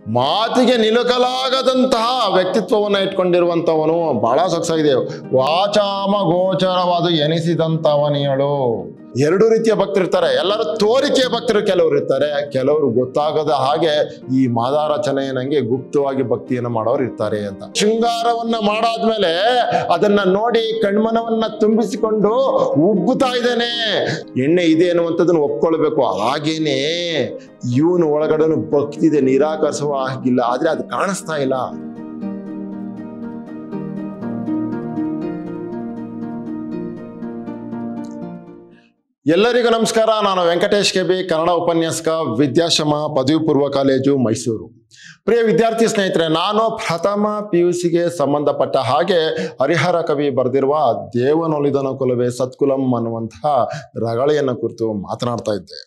ಮಾತಿಗೆ ನಿಲುಕಲಾಗದಂತಹ ವ್ಯಕ್ತಿತ್ವವನ್ನು ಇಟ್ಕೊಂಡಿರುವಂಥವನು ಬಹಳ ಸೊಗಸಾಗಿದೆ ವಾಚಾಮ ಗೋಚರವಾದ ಎನಿಸಿದಂಥವನಿಯಳು ಎರಡು ರೀತಿಯ ಭಕ್ತರು ಇರ್ತಾರೆ ಎಲ್ಲರೂ ತೋರಿಕೆಯ ಭಕ್ತರು ಕೆಲವರು ಇರ್ತಾರೆ ಕೆಲವರು ಗೊತ್ತಾಗದ ಹಾಗೆ ಈ ಮಾದಾರಚನೆಯ ನಂಗೆ ಗುಪ್ತವಾಗಿ ಭಕ್ತಿಯನ್ನು ಮಾಡೋರು ಇರ್ತಾರೆ ಅಂತ ಶೃಂಗಾರವನ್ನ ಮಾಡಾದ್ಮೇಲೆ ಅದನ್ನ ನೋಡಿ ಕಣ್ಮನವನ್ನ ತುಂಬಿಸಿಕೊಂಡು ಉಬ್ಬುತ್ತಾ ಇದ್ದಾನೆ ಎಣ್ಣೆ ಇದೆ ಅನ್ನುವಂಥದ್ದನ್ನು ಒಪ್ಕೊಳ್ಬೇಕು ಹಾಗೇನೆ ಇವನು ಒಳಗಡೆ ಭಕ್ತಿ ಇದೆ ನಿರಾಕರಿಸುವ ಹಾಗಿಲ್ಲ ಆದ್ರೆ ಅದು ಕಾಣಿಸ್ತಾ ಇಲ್ಲ ಎಲ್ಲರಿಗೂ ನಮಸ್ಕಾರ ನಾನು ವೆಂಕಟೇಶ್ ಕೆ ಬಿ ಕನ್ನಡ ಉಪನ್ಯಾಸಕ ವಿದ್ಯಾಶ್ರಮ ಪದವಿ ಪೂರ್ವ ಕಾಲೇಜು ಮೈಸೂರು ಪ್ರಿಯ ವಿದ್ಯಾರ್ಥಿ ಸ್ನೇಹಿತರೆ ನಾನು ಪ್ರಥಮ ಪಿ ಯು ಸಿಗೆ ಸಂಬಂಧಪಟ್ಟ ಹಾಗೆ ಹರಿಹರ ಕವಿ ಬರೆದಿರುವ ದೇವನೊಲಿದನ ಕುಲವೇ ಸತ್ಕುಲಂ ಅನ್ನುವಂತಹ ರಗಳೆಯನ್ನು ಕುರಿತು ಮಾತನಾಡ್ತಾ ಇದ್ದೆ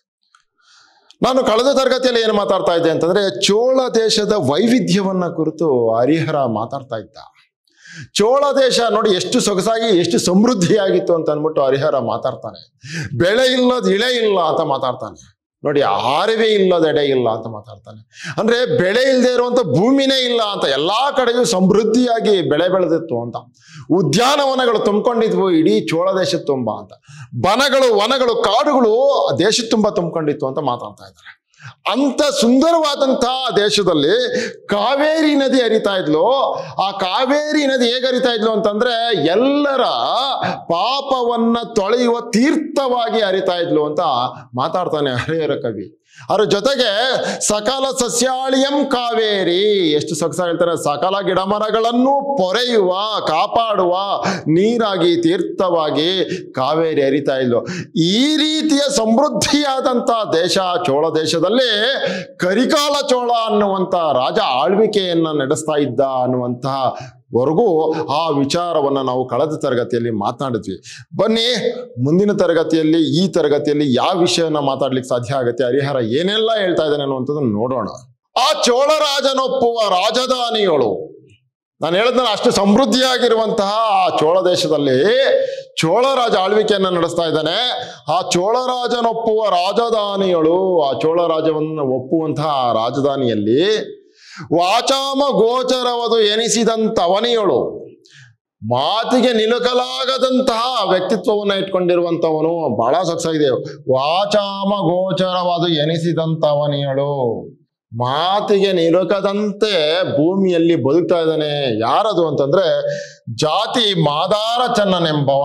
ನಾನು ಕಳೆದ ತರಗತಿಯಲ್ಲಿ ಏನು ಮಾತಾಡ್ತಾ ಇದ್ದೆ ಅಂತಂದ್ರೆ ಚೋಳ ದೇಶದ ವೈವಿಧ್ಯವನ್ನ ಕುರಿತು ಹರಿಹರ ಮಾತಾಡ್ತಾ ಇದ್ದ ಚೋಳ ದೇಶ ನೋಡಿ ಎಷ್ಟು ಸೊಗಸಾಗಿ ಎಷ್ಟು ಸಮೃದ್ಧಿಯಾಗಿತ್ತು ಅಂತ ಅಂದ್ಬಿಟ್ಟು ಹರಿಹರ ಮಾತಾಡ್ತಾನೆ ಬೆಳೆ ಇಲ್ಲದ ಇಳೆ ಇಲ್ಲ ಅಂತ ಮಾತಾಡ್ತಾನೆ ನೋಡಿ ಆರವೇ ಇಲ್ಲದ ಎಡೆ ಇಲ್ಲ ಅಂತ ಮಾತಾಡ್ತಾನೆ ಅಂದ್ರೆ ಬೆಳೆ ಇಲ್ಲದೆ ಇರುವಂತ ಭೂಮಿನೇ ಇಲ್ಲ ಅಂತ ಎಲ್ಲಾ ಕಡೆಯೂ ಸಮೃದ್ಧಿಯಾಗಿ ಬೆಳೆ ಬೆಳೆದಿತ್ತು ಅಂತ ಉದ್ಯಾನವನಗಳು ತುಂಬಿಕೊಂಡಿದ್ವು ಇಡೀ ಚೋಳ ದೇಶ ತುಂಬ ಅಂತ ಬನಗಳು ವನಗಳು ಕಾಡುಗಳು ದೇಶ ತುಂಬ ತುಂಬಿಕೊಂಡಿತ್ತು ಅಂತ ಮಾತಾಡ್ತಾ ಇದ್ದಾರೆ ಅಂತ ಸುಂದರವಾದಂತಹ ದೇಶದಲ್ಲಿ ಕಾವೇರಿ ನದಿ ಹರಿತಾ ಇದ್ಲು ಆ ಕಾವೇರಿ ನದಿ ಹೇಗೆ ಹರಿತಾ ಇದ್ಲು ಅಂತಂದ್ರೆ ಎಲ್ಲರ ಪಾಪವನ್ನ ತೊಳೆಯುವ ತೀರ್ಥವಾಗಿ ಹರಿತಾ ಇದ್ಲು ಅಂತ ಮಾತಾಡ್ತಾನೆ ಹರಿಹರ ಕವಿ ಅದ್ರ ಜೊತೆಗೆ ಸಕಲ ಸಸ್ಯಾಳಿಯಂ ಕಾವೇರಿ ಎಷ್ಟು ಸೊಗಸಾಗಿ ಹೇಳ್ತಾರೆ ಸಕಲ ಗಿಡಮರಗಳನ್ನು ಪೊರೆಯುವ ಕಾಪಾಡುವ ನೀರಾಗಿ ತೀರ್ಥವಾಗಿ ಕಾವೇರಿ ಹರಿತಾ ಇದ್ಲು ಈ ರೀತಿಯ ಸಮೃದ್ಧಿಯಾದಂಥ ದೇಶ ಚೋಳ ದೇಶದಲ್ಲಿ ಕರಿಕಾಲ ಚೋಳ ಅನ್ನುವಂಥ ರಾಜ ಆಳ್ವಿಕೆಯನ್ನ ನಡೆಸ್ತಾ ಇದ್ದ ಅನ್ನುವಂತಹ ವರೆಗೂ ಆ ವಿಚಾರವನ್ನು ನಾವು ಕಳೆದ ತರಗತಿಯಲ್ಲಿ ಮಾತನಾಡಿದ್ವಿ ಬನ್ನಿ ಮುಂದಿನ ತರಗತಿಯಲ್ಲಿ ಈ ತರಗತಿಯಲ್ಲಿ ಯಾವ ವಿಷಯನ ಮಾತಾಡ್ಲಿಕ್ಕೆ ಸಾಧ್ಯ ಆಗುತ್ತೆ ಹರಿಹರ ಏನೆಲ್ಲ ಹೇಳ್ತಾ ಇದ್ದಾನೆ ಅನ್ನುವಂಥದ್ದನ್ನು ನೋಡೋಣ ಆ ಚೋಳರಾಜನೊಪ್ಪುವ ರಾಜಧಾನಿಗಳು ನಾನು ಹೇಳಿದ್ನ ಅಷ್ಟು ಸಮೃದ್ಧಿಯಾಗಿರುವಂತಹ ಆ ಚೋಳ ದೇಶದಲ್ಲಿ ಚೋಳರಾಜ ಆಳ್ವಿಕೆಯನ್ನ ನಡೆಸ್ತಾ ಇದ್ದಾನೆ ಆ ಚೋಳರಾಜನೊಪ್ಪುವ ರಾಜಧಾನಿಗಳು ಆ ಚೋಳರಾಜವನ್ನು ಒಪ್ಪುವಂತಹ ಆ ರಾಜಧಾನಿಯಲ್ಲಿ ವಾಚಾಮ ಗೋಚರವದು ಎನಿಸಿದಂತವನಿಯಳು ಮಾತಿಗೆ ನಿಲುಕಲಾಗದಂತಹ ವ್ಯಕ್ತಿತ್ವವನ್ನ ಇಟ್ಕೊಂಡಿರುವಂತವನು ಬಹಳ ಸೊಗಸಾಗಿದೆ ವಾಚಾಮ ಗೋಚರವಾದು ಎನಿಸಿದಂತವನಿಯಳು ಮಾತಿಗೆ ನಿಲುಕದಂತೆ ಭೂಮಿಯಲ್ಲಿ ಬದುಕ್ತಾ ಇದ್ದಾನೆ ಯಾರದು ಅಂತಂದ್ರೆ ಜಾತಿ ಮಾದಾರ ಚನ್ನನೆಂಬವ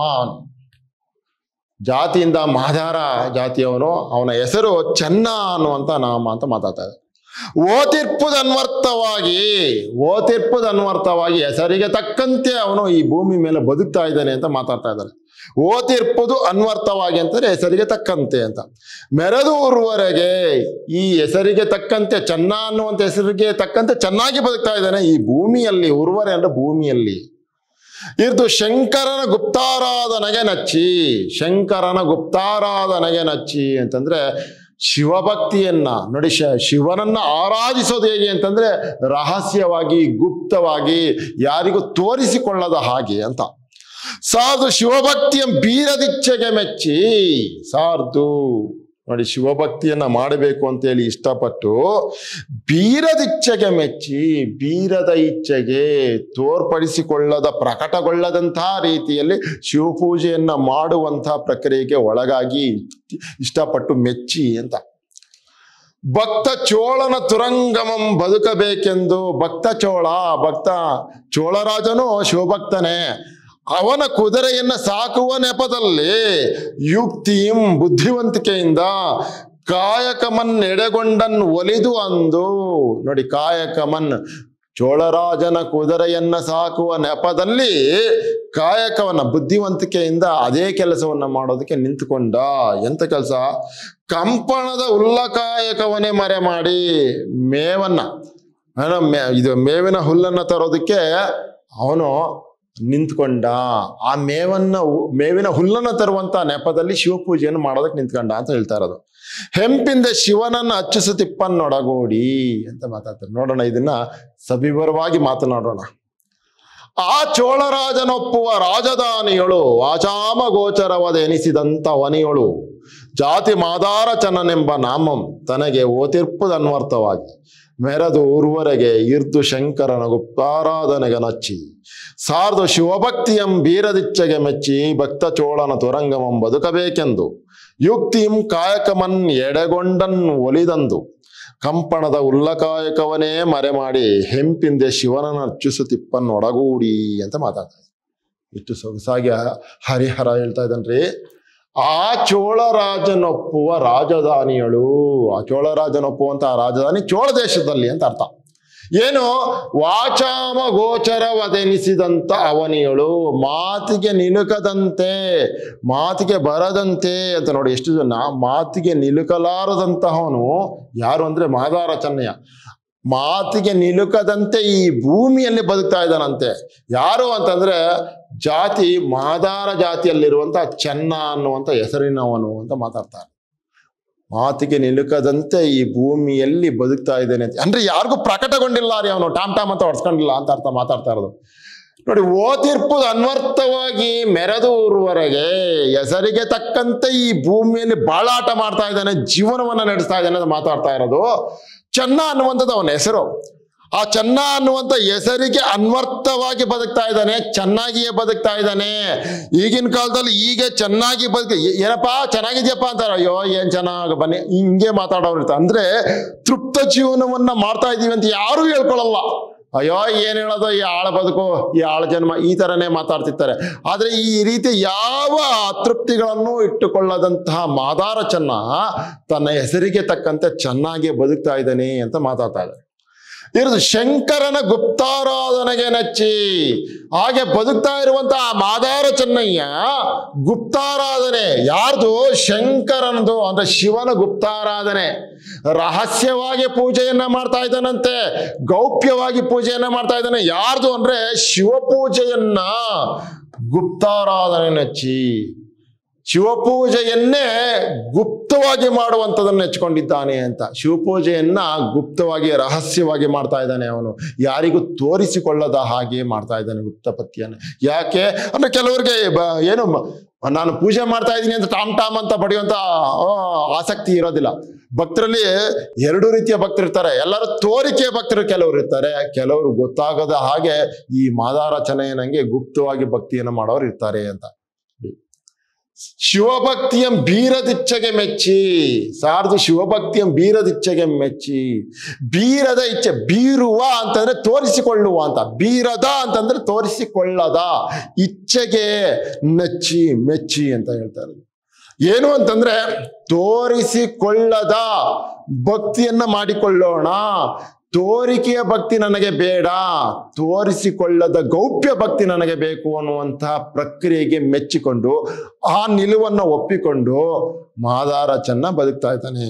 ಜಾತಿಯಿಂದ ಮಾದಾರ ಜಾತಿಯವನು ಅವನ ಹೆಸರು ಚೆನ್ನ ಅನ್ನುವಂತ ನಾಮ ಅಂತ ಮಾತಾಡ್ತಾ ಇದ್ದಾರೆ ಓತಿರ್ಪುದನ್ವರ್ಥವಾಗಿ ಓತಿರ್ಪುದನ್ವರ್ಥವಾಗಿ ಹೆಸರಿಗೆ ತಕ್ಕಂತೆ ಅವನು ಈ ಭೂಮಿ ಮೇಲೆ ಬದುಕ್ತಾ ಇದ್ದಾನೆ ಅಂತ ಮಾತಾಡ್ತಾ ಇದ್ದಾರೆ ಓತಿರ್ಪುದು ಅನ್ವರ್ಥವಾಗಿ ಅಂತಂದ್ರೆ ಹೆಸರಿಗೆ ತಕ್ಕಂತೆ ಅಂತ ಮೆರೆದೂರ್ವರೆಗೆ ಈ ಹೆಸರಿಗೆ ತಕ್ಕಂತೆ ಚೆನ್ನ ಅನ್ನುವಂಥ ಹೆಸರಿಗೆ ತಕ್ಕಂತೆ ಚೆನ್ನಾಗಿ ಬದುಕ್ತಾ ಇದ್ದಾನೆ ಈ ಭೂಮಿಯಲ್ಲಿ ಉರ್ವರೆ ಅಂದ್ರೆ ಭೂಮಿಯಲ್ಲಿ ಇರ್ದು ಶಂಕರನ ಗುಪ್ತಾರಾಧನೆಗೆ ನಚ್ಚಿ ಶಂಕರನ ಗುಪ್ತಾರಾಧನೆಗೆ ನಚ್ಚಿ ಅಂತಂದ್ರೆ ಶಿವಭಕ್ತಿಯನ್ನ ನೋಡಿ ಶ ಶಿವನನ್ನ ಆರಾಧಿಸೋದು ಹೇಗೆ ಅಂತಂದ್ರೆ ರಹಸ್ಯವಾಗಿ ಗುಪ್ತವಾಗಿ ಯಾರಿಗೂ ತೋರಿಸಿಕೊಳ್ಳದ ಹಾಗೆ ಅಂತ ಸಾರ್ದು ಶಿವಭಕ್ತಿಯ ಬೀರದಿಚ್ಛೆಗೆ ಮೆಚ್ಚಿ ಸಾರ್ದು ನೋಡಿ ಶಿವಭಕ್ತಿಯನ್ನ ಮಾಡಬೇಕು ಅಂತೇಳಿ ಇಷ್ಟಪಟ್ಟು ಬೀರದಿಚ್ಛೆಗೆ ಮೆಚ್ಚಿ ಬೀರದ ಇಚ್ಛೆಗೆ ತೋರ್ಪಡಿಸಿಕೊಳ್ಳದ ಪ್ರಕಟಗೊಳ್ಳದಂತಹ ರೀತಿಯಲ್ಲಿ ಶಿವಪೂಜೆಯನ್ನ ಮಾಡುವಂತಹ ಪ್ರಕ್ರಿಯೆಗೆ ಒಳಗಾಗಿ ಇಷ್ಟಪಟ್ಟು ಮೆಚ್ಚಿ ಅಂತ ಭಕ್ತ ಚೋಳನ ತುರಂಗಮಂ ಬದುಕಬೇಕೆಂದು ಭಕ್ತ ಚೋಳ ಭಕ್ತ ಚೋಳರಾಜನು ಶಿವಭಕ್ತನೇ ಅವನ ಕುದುರೆಯನ್ನ ಸಾಕುವ ನೆಪದಲ್ಲಿ ಯುಕ್ತಿಯಂ ಬುದ್ಧಿವಂತಿಕೆಯಿಂದ ಕಾಯಕಮನ್ ಎಡೆಗೊಂಡನ್ ಒಲಿದು ಅಂದು ನೋಡಿ ಕಾಯಕಮನ್ ಚೋಳರಾಜನ ಕುದುರೆಯನ್ನ ಸಾಕುವ ನೆಪದಲ್ಲಿ ಕಾಯಕವನ್ನ ಬುದ್ಧಿವಂತಿಕೆಯಿಂದ ಅದೇ ಕೆಲಸವನ್ನ ಮಾಡೋದಕ್ಕೆ ನಿಂತುಕೊಂಡ ಎಂತ ಕೆಲಸ ಕಂಪಣದ ಹುಲ್ಲಕಾಯಕವನ್ನೇ ಮರೆ ಮಾಡಿ ಮೇವನ್ನ ಏನೋ ಮೇ ಇದು ಮೇವಿನ ಹುಲ್ಲನ್ನ ತರೋದಕ್ಕೆ ಅವನು ನಿಂತ್ಕೊಂಡ ಆ ಮೇವನ್ನ ಹು- ಮೇವಿನ ಹುಲ್ಲನ್ನ ತರುವಂತ ನೆಪದಲ್ಲಿ ಶಿವಪೂಜೆಯನ್ನು ಮಾಡೋದಕ್ಕೆ ನಿಂತ್ಕೊಂಡ ಅಂತ ಹೇಳ್ತಾ ಇರೋದು ಹೆಂಪಿಂದ ಶಿವನನ್ನ ಅಚ್ಚುಸು ತಿಪ್ಪನ್ನೊಡಗೂಡಿ ಅಂತ ಮಾತಾಡ್ತಾರೆ ನೋಡೋಣ ಇದನ್ನ ಸವಿವರವಾಗಿ ಮಾತನಾಡೋಣ ಆ ಚೋಳರಾಜನೊಪ್ಪುವ ರಾಜಧಾನಿಯಳು ವಾಚಾಮ ಗೋಚರವದೆನಿಸಿದಂತ ವನಿಯಳು ಜಾತಿ ಮಾದಾರ ಚನ್ನನೆಂಬ ನಾಮಂ ತನಗೆ ಓತಿರ್ಪುದನ್ವರ್ಥವಾಗಿ ಮೆರೆದು ಊರ್ವರೆಗೆ ಇರ್ದು ಶಂಕರನ ಗುಪ್ತಾರಾಧನೆಗೆ ನಚ್ಚಿ ಸಾರ್ದು ಶಿವಭಕ್ತಿಯಂ ಬೀರದಿಚ್ಚಗೆ ಮೆಚ್ಚಿ ಭಕ್ತ ಚೋಳನ ತುರಂಗಮಂ ಬದುಕಬೇಕೆಂದು ಯುಕ್ತಿಂ ಕಾಯಕಮನ್ ಎಡೆಗೊಂಡನ್ ಒಲಿದಂದು ಕಂಪಣದ ಉಲ್ಲಕಾಯಕವನೇ ಮರೆ ಮಾಡಿ ಹೆಂಪಿಂದೆ ಶಿವನನ್ನು ಅರ್ಚಿಸುತ್ತಿಪ್ಪನ್ನೊಡಗೂಡಿ ಅಂತ ಮಾತಾಡ್ತಾರೆ ಇಷ್ಟು ಸೊಗಸಾಗಿ ಹರಿಹರ ಹೇಳ್ತಾ ಇದ್ದಾನ್ರಿ ಆ ಚೋಳರಾಜನೊಪ್ಪುವ ರಾಜಧಾನಿಗಳು ಆ ಚೋಳರಾಜನೊಪ್ಪುವಂತ ರಾಜಧಾನಿ ಚೋಳ ದೇಶದಲ್ಲಿ ಅಂತ ಅರ್ಥ ಏನು ವಾಚಾಮ ಗೋಚರವದೆನಿಸಿದಂತ ಅವನಿಗಳು ಮಾತಿಗೆ ನಿಲುಕದಂತೆ ಮಾತಿಗೆ ಬರದಂತೆ ಅಂತ ನೋಡಿ ಎಷ್ಟು ಜನ ಮಾತಿಗೆ ನಿಲುಕಲಾರದಂತಹವನು ಯಾರು ಅಂದ್ರೆ ಮಾದಾರ ಚೆನ್ನಯ್ಯ ಮಾತಿಗೆ ನಿಲುಕದಂತೆ ಈ ಭೂಮಿಯಲ್ಲಿ ಬದುಕ್ತಾ ಇದ್ದಾನಂತೆ ಯಾರು ಅಂತಂದ್ರೆ ಜಾತಿ ಮಾದಾರ ಜಾತಿಯಲ್ಲಿರುವಂತ ಚೆನ್ನ ಅನ್ನುವಂತ ಹೆಸರಿನವನು ಅಂತ ಮಾತಾಡ್ತಾರೆ ಮಾತಿಗೆ ನಿಲುಕದಂತೆ ಈ ಭೂಮಿಯಲ್ಲಿ ಬದುಕ್ತಾ ಇದ್ದೇನೆ ಅಂತ ಅಂದ್ರೆ ಯಾರಿಗೂ ಪ್ರಕಟಗೊಂಡಿಲ್ಲ ರೀ ಅವನು ಟಾಮ್ ಟಾಮ್ ಅಂತ ಹೊಡ್ಸ್ಕೊಂಡಿಲ್ಲ ಅಂತ ಅರ್ಥ ಮಾತಾಡ್ತಾ ಇರೋದು ನೋಡಿ ಓತಿರ್ಪುದು ಅನ್ವರ್ಥವಾಗಿ ಮೆರೆದೂರುವರೆಗೆ ಹೆಸರಿಗೆ ತಕ್ಕಂತೆ ಈ ಭೂಮಿಯಲ್ಲಿ ಬಾಳಾಟ ಮಾಡ್ತಾ ಇದ್ದಾನೆ ಜೀವನವನ್ನ ನಡೆಸ್ತಾ ಇದ್ದಾನೆ ಅಂತ ಮಾತಾಡ್ತಾ ಇರೋದು ಚೆನ್ನ ಅನ್ನುವಂಥದ್ದು ಅವನ ಹೆಸರು ಆ ಚೆನ್ನ ಅನ್ನುವಂಥ ಹೆಸರಿಗೆ ಅನ್ವರ್ಥವಾಗಿ ಬದುಕ್ತಾ ಇದ್ದಾನೆ ಚೆನ್ನಾಗಿಯೇ ಬದುಕ್ತಾ ಇದ್ದಾನೆ ಈಗಿನ ಕಾಲದಲ್ಲಿ ಈಗ ಚೆನ್ನಾಗಿ ಬದುಕ ಏನಪ್ಪಾ ಚೆನ್ನಾಗಿದ್ಯಪ್ಪ ಅಂತಾರೆ ಅಯ್ಯೋ ಏನ್ ಚೆನ್ನಾಗಿ ಬನ್ನಿ ಹಿಂಗೆ ಮಾತಾಡೋರು ಇರ್ತಾರೆ ಅಂದ್ರೆ ತೃಪ್ತ ಜೀವನವನ್ನ ಮಾಡ್ತಾ ಇದೀವಿ ಅಂತ ಯಾರು ಹೇಳ್ಕೊಳಲ್ಲ ಅಯ್ಯೋ ಏನ್ ಹೇಳೋದು ಈ ಆಳ ಬದುಕು ಈ ಆಳ ಜನ್ಮ ಈ ತರನೇ ಮಾತಾಡ್ತಿರ್ತಾರೆ ಆದ್ರೆ ಈ ರೀತಿ ಯಾವ ಅತೃಪ್ತಿಗಳನ್ನು ಇಟ್ಟುಕೊಳ್ಳದಂತಹ ಮಾದಾರ ಚೆನ್ನ ತನ್ನ ಹೆಸರಿಗೆ ತಕ್ಕಂತೆ ಚೆನ್ನಾಗಿ ಬದುಕ್ತಾ ಇದ್ದಾನೆ ಅಂತ ಮಾತಾಡ್ತಾ ಇದ್ದಾರೆ ಇರೋದು ಶಂಕರನ ಗುಪ್ತಾರಾಧನೆಗೆ ನಚ್ಚಿ ಹಾಗೆ ಬದುಕ್ತಾ ಇರುವಂತಹ ಮಾದಾರ ಚೆನ್ನಯ್ಯ ಗುಪ್ತಾರಾಧನೆ ಯಾರ್ದು ಶಂಕರನದು ಅಂದ್ರೆ ಶಿವನ ಗುಪ್ತಾರಾಧನೆ ರಹಸ್ಯವಾಗಿ ಪೂಜೆಯನ್ನ ಮಾಡ್ತಾ ಇದ್ದಾನಂತೆ ಗೌಪ್ಯವಾಗಿ ಪೂಜೆಯನ್ನ ಮಾಡ್ತಾ ಇದ್ದಾನೆ ಯಾರ್ದು ಅಂದ್ರೆ ಶಿವ ಪೂಜೆಯನ್ನ ಗುಪ್ತಾರಾಧನೆ ನಚ್ಚಿ ಶಿವಪೂಜೆಯನ್ನೇ ಗುಪ್ತವಾಗಿ ಮಾಡುವಂಥದನ್ನು ನೆಚ್ಕೊಂಡಿದ್ದಾನೆ ಅಂತ ಶಿವಪೂಜೆಯನ್ನ ಗುಪ್ತವಾಗಿ ರಹಸ್ಯವಾಗಿ ಮಾಡ್ತಾ ಇದ್ದಾನೆ ಅವನು ಯಾರಿಗೂ ತೋರಿಸಿಕೊಳ್ಳದ ಹಾಗೆ ಮಾಡ್ತಾ ಇದ್ದಾನೆ ಗುಪ್ತಪತಿಯನ್ನು ಯಾಕೆ ಅಂದ್ರೆ ಕೆಲವರಿಗೆ ಬ- ಏನು ಮ- ನಾನು ಪೂಜೆ ಮಾಡ್ತಾ ಇದ್ದೀನಿ ಅಂತ ಟಾಮ್ ಟಾಮ್ ಅಂತ ಪಡೆಯುವಂತ ಆ, ಆಸಕ್ತಿ ಇರೋದಿಲ್ಲ ಭಕ್ತರಲ್ಲಿ ಎರಡು ರೀತಿಯ ಭಕ್ತರು ಇರ್ತಾರೆ ಎಲ್ಲರೂ ತೋರಿಕೆ ಭಕ್ತರು ಕೆಲವರು ಇರ್ತಾರೆ ಕೆಲವರು ಗೊತ್ತಾಗದ ಹಾಗೆ ಈ ಮಾದಾರಚನೆಯನಂಗೆ ಗುಪ್ತವಾಗಿ ಭಕ್ತಿಯನ್ನು ಮಾಡೋರು ಇರ್ತಾರೆ ಅಂತ ಶಿವಭಕ್ತಿಯ ಬೀರದಿಚ್ಛೆಗೆ ಮೆಚ್ಚಿ ಸಾರ್ದು ಶಿವಭಕ್ತಿಯ ಬೀರದಿಚ್ಛೆಗೆ ಮೆಚ್ಚಿ ಬೀರದ ಇಚ್ಛೆ ಬೀರುವ ಅಂತಂದ್ರೆ ತೋರಿಸಿಕೊಳ್ಳುವ ಅಂತ ಬೀರದ ಅಂತಂದ್ರೆ ತೋರಿಸಿಕೊಳ್ಳದ ಇಚ್ಛೆಗೆ ನೆಚ್ಚಿ ಮೆಚ್ಚಿ ಅಂತ ಹೇಳ್ತಾರೆ ಏನು ಅಂತಂದ್ರೆ ತೋರಿಸಿಕೊಳ್ಳದ ಭಕ್ತಿಯನ್ನ ಮಾಡಿಕೊಳ್ಳೋಣ ತೋರಿಕೆಯ ಭಕ್ತಿ ನನಗೆ ಬೇಡ ತೋರಿಸಿಕೊಳ್ಳದ ಗೌಪ್ಯ ಭಕ್ತಿ ನನಗೆ ಬೇಕು ಅನ್ನುವಂತಹ ಪ್ರಕ್ರಿಯೆಗೆ ಮೆಚ್ಚಿಕೊಂಡು ಆ ನಿಲುವನ್ನು ಒಪ್ಪಿಕೊಂಡು ಮಾದಾರ ಚೆನ್ನ ಬದುಕ್ತಾ ಇದ್ದಾನೆ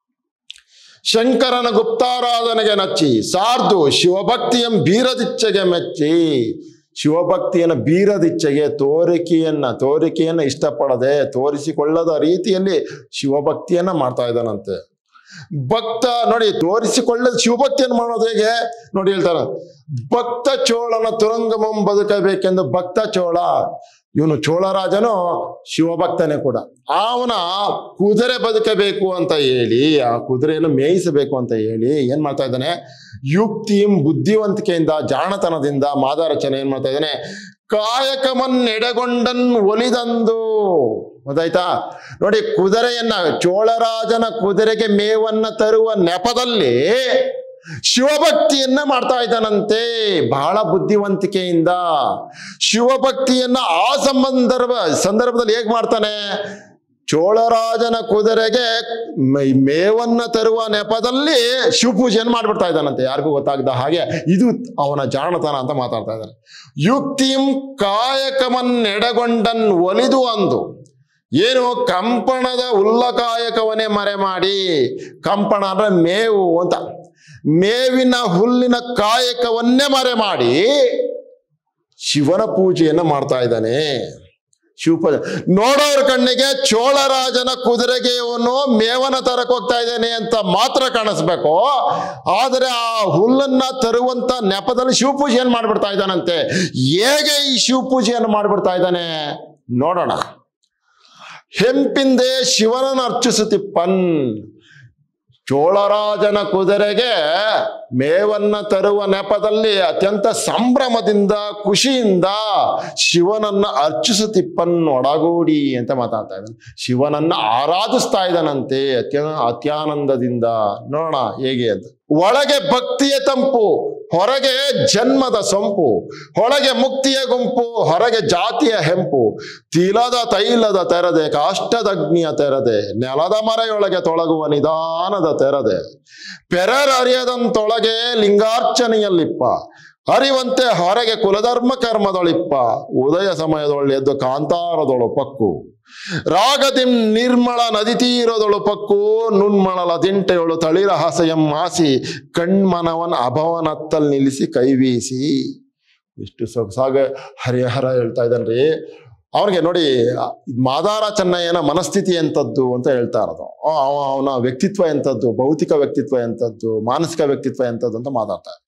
ಶಂಕರನ ಗುಪ್ತಾರಾಧನೆಗೆ ನಚ್ಚಿ ಸಾರ್ದು ಶಿವಭಕ್ತಿಯಂ ಬೀರದಿಚ್ಛೆಗೆ ಮೆಚ್ಚಿ ಶಿವಭಕ್ತಿಯನ್ನ ಬೀರದಿಚ್ಛೆಗೆ ತೋರಿಕೆಯನ್ನ ತೋರಿಕೆಯನ್ನ ಇಷ್ಟಪಡದೆ ತೋರಿಸಿಕೊಳ್ಳದ ರೀತಿಯಲ್ಲಿ ಶಿವಭಕ್ತಿಯನ್ನ ಮಾಡ್ತಾ ಇದ್ದಾನಂತೆ ಭಕ್ತ ನೋಡಿ ತೋರಿಸಿಕೊಳ್ಳದ ಶಿವಭಕ್ತಿಯನ್ನು ಮಾಡೋದು ಹೇಗೆ ನೋಡಿ ಹೇಳ್ತಾರೆ ಭಕ್ತ ಚೋಳನ ತುರಂಗಮಂ ಬದುಕಬೇಕೆಂದು ಭಕ್ತ ಚೋಳ ಇವನು ಚೋಳರಾಜನು ಶಿವಭಕ್ತನೇ ಕೂಡ ಅವನ ಕುದುರೆ ಬದುಕಬೇಕು ಅಂತ ಹೇಳಿ ಆ ಕುದುರೆಯನ್ನು ಮೇಯಿಸಬೇಕು ಅಂತ ಹೇಳಿ ಏನ್ ಮಾಡ್ತಾ ಇದ್ದಾನೆ ಯುಕ್ತಿಂ ಬುದ್ಧಿವಂತಿಕೆಯಿಂದ ಜಾಣತನದಿಂದ ಮಾದಾರಚನೆ ಏನ್ ಮಾಡ್ತಾ ಇದ್ದಾನೆ ಕಾಯಕಮನ್ ಎಡೆಗೊಂಡನ್ ಒಲಿದಂದು ಗೊತ್ತಾಯ್ತಾ ನೋಡಿ ಕುದುರೆಯನ್ನ ಚೋಳರಾಜನ ಕುದುರೆಗೆ ಮೇವನ್ನ ತರುವ ನೆಪದಲ್ಲಿ ಶಿವಭಕ್ತಿಯನ್ನ ಮಾಡ್ತಾ ಇದ್ದಾನಂತೆ ಬಹಳ ಬುದ್ಧಿವಂತಿಕೆಯಿಂದ ಶಿವಭಕ್ತಿಯನ್ನ ಆ ಸಂದರ್ಭ ಸಂದರ್ಭದಲ್ಲಿ ಹೇಗ್ ಮಾಡ್ತಾನೆ ಚೋಳರಾಜನ ಕುದುರೆಗೆ ಮೇ- ಮೇವನ್ನ ತರುವ ನೆಪದಲ್ಲಿ ಶಿವಪೂಜೆಯನ್ನು ಮಾಡ್ಬಿಡ್ತಾ ಇದ್ದಾನಂತೆ ಯಾರಿಗೂ ಗೊತ್ತಾಗದ ಹಾಗೆ ಇದು ಅವನ ಜಾಣತನ ಅಂತ ಮಾತಾಡ್ತಾ ಇದ್ದಾನೆ ಯುಕ್ತಿಂ ಕಾಯಕಮನ್ ಎಡಗೊಂಡನ್ ಒಲಿದು ಅಂದು ಏನು ಕಂಪಣದ ಉಲ್ಲಕಾಯಕವನ್ನೇ ಮರೆ ಮಾಡಿ ಕಂಪಣ ಅಂದ್ರೆ ಮೇವು ಅಂತ ಮೇವಿನ ಹುಲ್ಲಿನ ಕಾಯಕವನ್ನೇ ಮರೆ ಮಾಡಿ ಶಿವನ ಪೂಜೆಯನ್ನ ಮಾಡ್ತಾ ಇದ್ದಾನೆ ಶಿವಪದ ನೋಡೋರ ಕಣ್ಣಿಗೆ ಚೋಳರಾಜನ ಕುದುರೆಗೆ ಇವನು ಮೇವನ ತರಕ್ ಹೋಗ್ತಾ ಇದ್ದಾನೆ ಅಂತ ಮಾತ್ರ ಕಾಣಿಸ್ಬೇಕು ಆದರೆ ಆ ಹುಲ್ಲನ್ನ ತರುವಂತ ನೆಪದಲ್ಲಿ ಶಿವಪೂಜೆಯನ್ನು ಮಾಡ್ಬಿಡ್ತಾ ಇದ್ದಾನಂತೆ ಹೇಗೆ ಈ ಶಿವಪೂಜೆಯನ್ನು ಮಾಡ್ಬಿಡ್ತಾ ಇದ್ದಾನೆ ನೋಡೋಣ ಹೆಂಪಿಂದೆ ಶಿವನನ್ನು ಅರ್ಚಿಸುತ್ತಿಪ್ಪನ್ ಚೋಳರಾಜನ ಕುದುರೆಗೆ ಮೇವನ್ನ ತರುವ ನೆಪದಲ್ಲಿ ಅತ್ಯಂತ ಸಂಭ್ರಮದಿಂದ ಖುಷಿಯಿಂದ ಶಿವನನ್ನ ಅರ್ಚಿಸುತ್ತಿಪ್ಪನ್ ಒಡಗೂಡಿ ಅಂತ ಮಾತಾಡ್ತಾ ಇದ್ದಾನೆ ಶಿವನನ್ನ ಆರಾಧಿಸ್ತಾ ಇದ್ದಾನಂತೆ ಅತ್ಯ ಅತ್ಯಾನಂದದಿಂದ ನೋಡೋಣ ಹೇಗೆ ಅಂತ ಒಳಗೆ ಭಕ್ತಿಯ ತಂಪು ಹೊರಗೆ ಜನ್ಮದ ಸೊಂಪು ಒಳಗೆ ಮುಕ್ತಿಯ ಗುಂಪು ಹೊರಗೆ ಜಾತಿಯ ಹೆಂಪು ತಿಲದ ತೈಲದ ತೆರದೆ ಕಾಷ್ಟದಗ್ನಿಯ ತೆರದೆ ನೆಲದ ಮರೆಯೊಳಗೆ ತೊಳಗುವ ನಿಧಾನದ ತೆರದೆ ಪೆರರರಿಯದಂತೊಳಗೆ ಲಿಂಗಾರ್ಚನೆಯಲ್ಲಿಪ್ಪ ಅರಿವಂತೆ ಹೊರಗೆ ಕುಲಧರ್ಮ ಕರ್ಮದೊಳಿಪ್ಪ ಉದಯ ಸಮಯದೊಳ್ಳೆ ಎದ್ದು ಕಾಂತಾರದೊಳು ಪಕ್ಕು ರಾಗದಿಂ ನಿರ್ಮಳ ನದಿ ತೀರದೊಳು ಪಕ್ಕು ನುಣ್ಮಳಲ ತಿಂಟೆಯೊಳು ತಳಿರ ಹಾಸೆಯಂ ಮಾಸಿ ಕಣ್ಮನವನ್ ಅಭವನತ್ತಲ್ ನಿಲ್ಲಿಸಿ ಕೈವೀಸಿ ಇಷ್ಟು ಸೊಗಸಾಗ ಹರಿಹರ ಹೇಳ್ತಾ ಇದ್ದಾನ್ರಿ ಅವ್ರಿಗೆ ನೋಡಿ ಮಾದಾರ ಚೆನ್ನಯ್ಯನ ಮನಸ್ಥಿತಿ ಎಂಥದ್ದು ಅಂತ ಹೇಳ್ತಾ ಇರೋದು ಅವನ ವ್ಯಕ್ತಿತ್ವ ಎಂಥದ್ದು ಭೌತಿಕ ವ್ಯಕ್ತಿತ್ವ ಎಂಥದ್ದು ಮಾನಸಿಕ ವ್ಯಕ್ತಿತ್ವ ಎಂಥದ್ದು ಅಂತ ಮಾತಾಡ್ತಾರೆ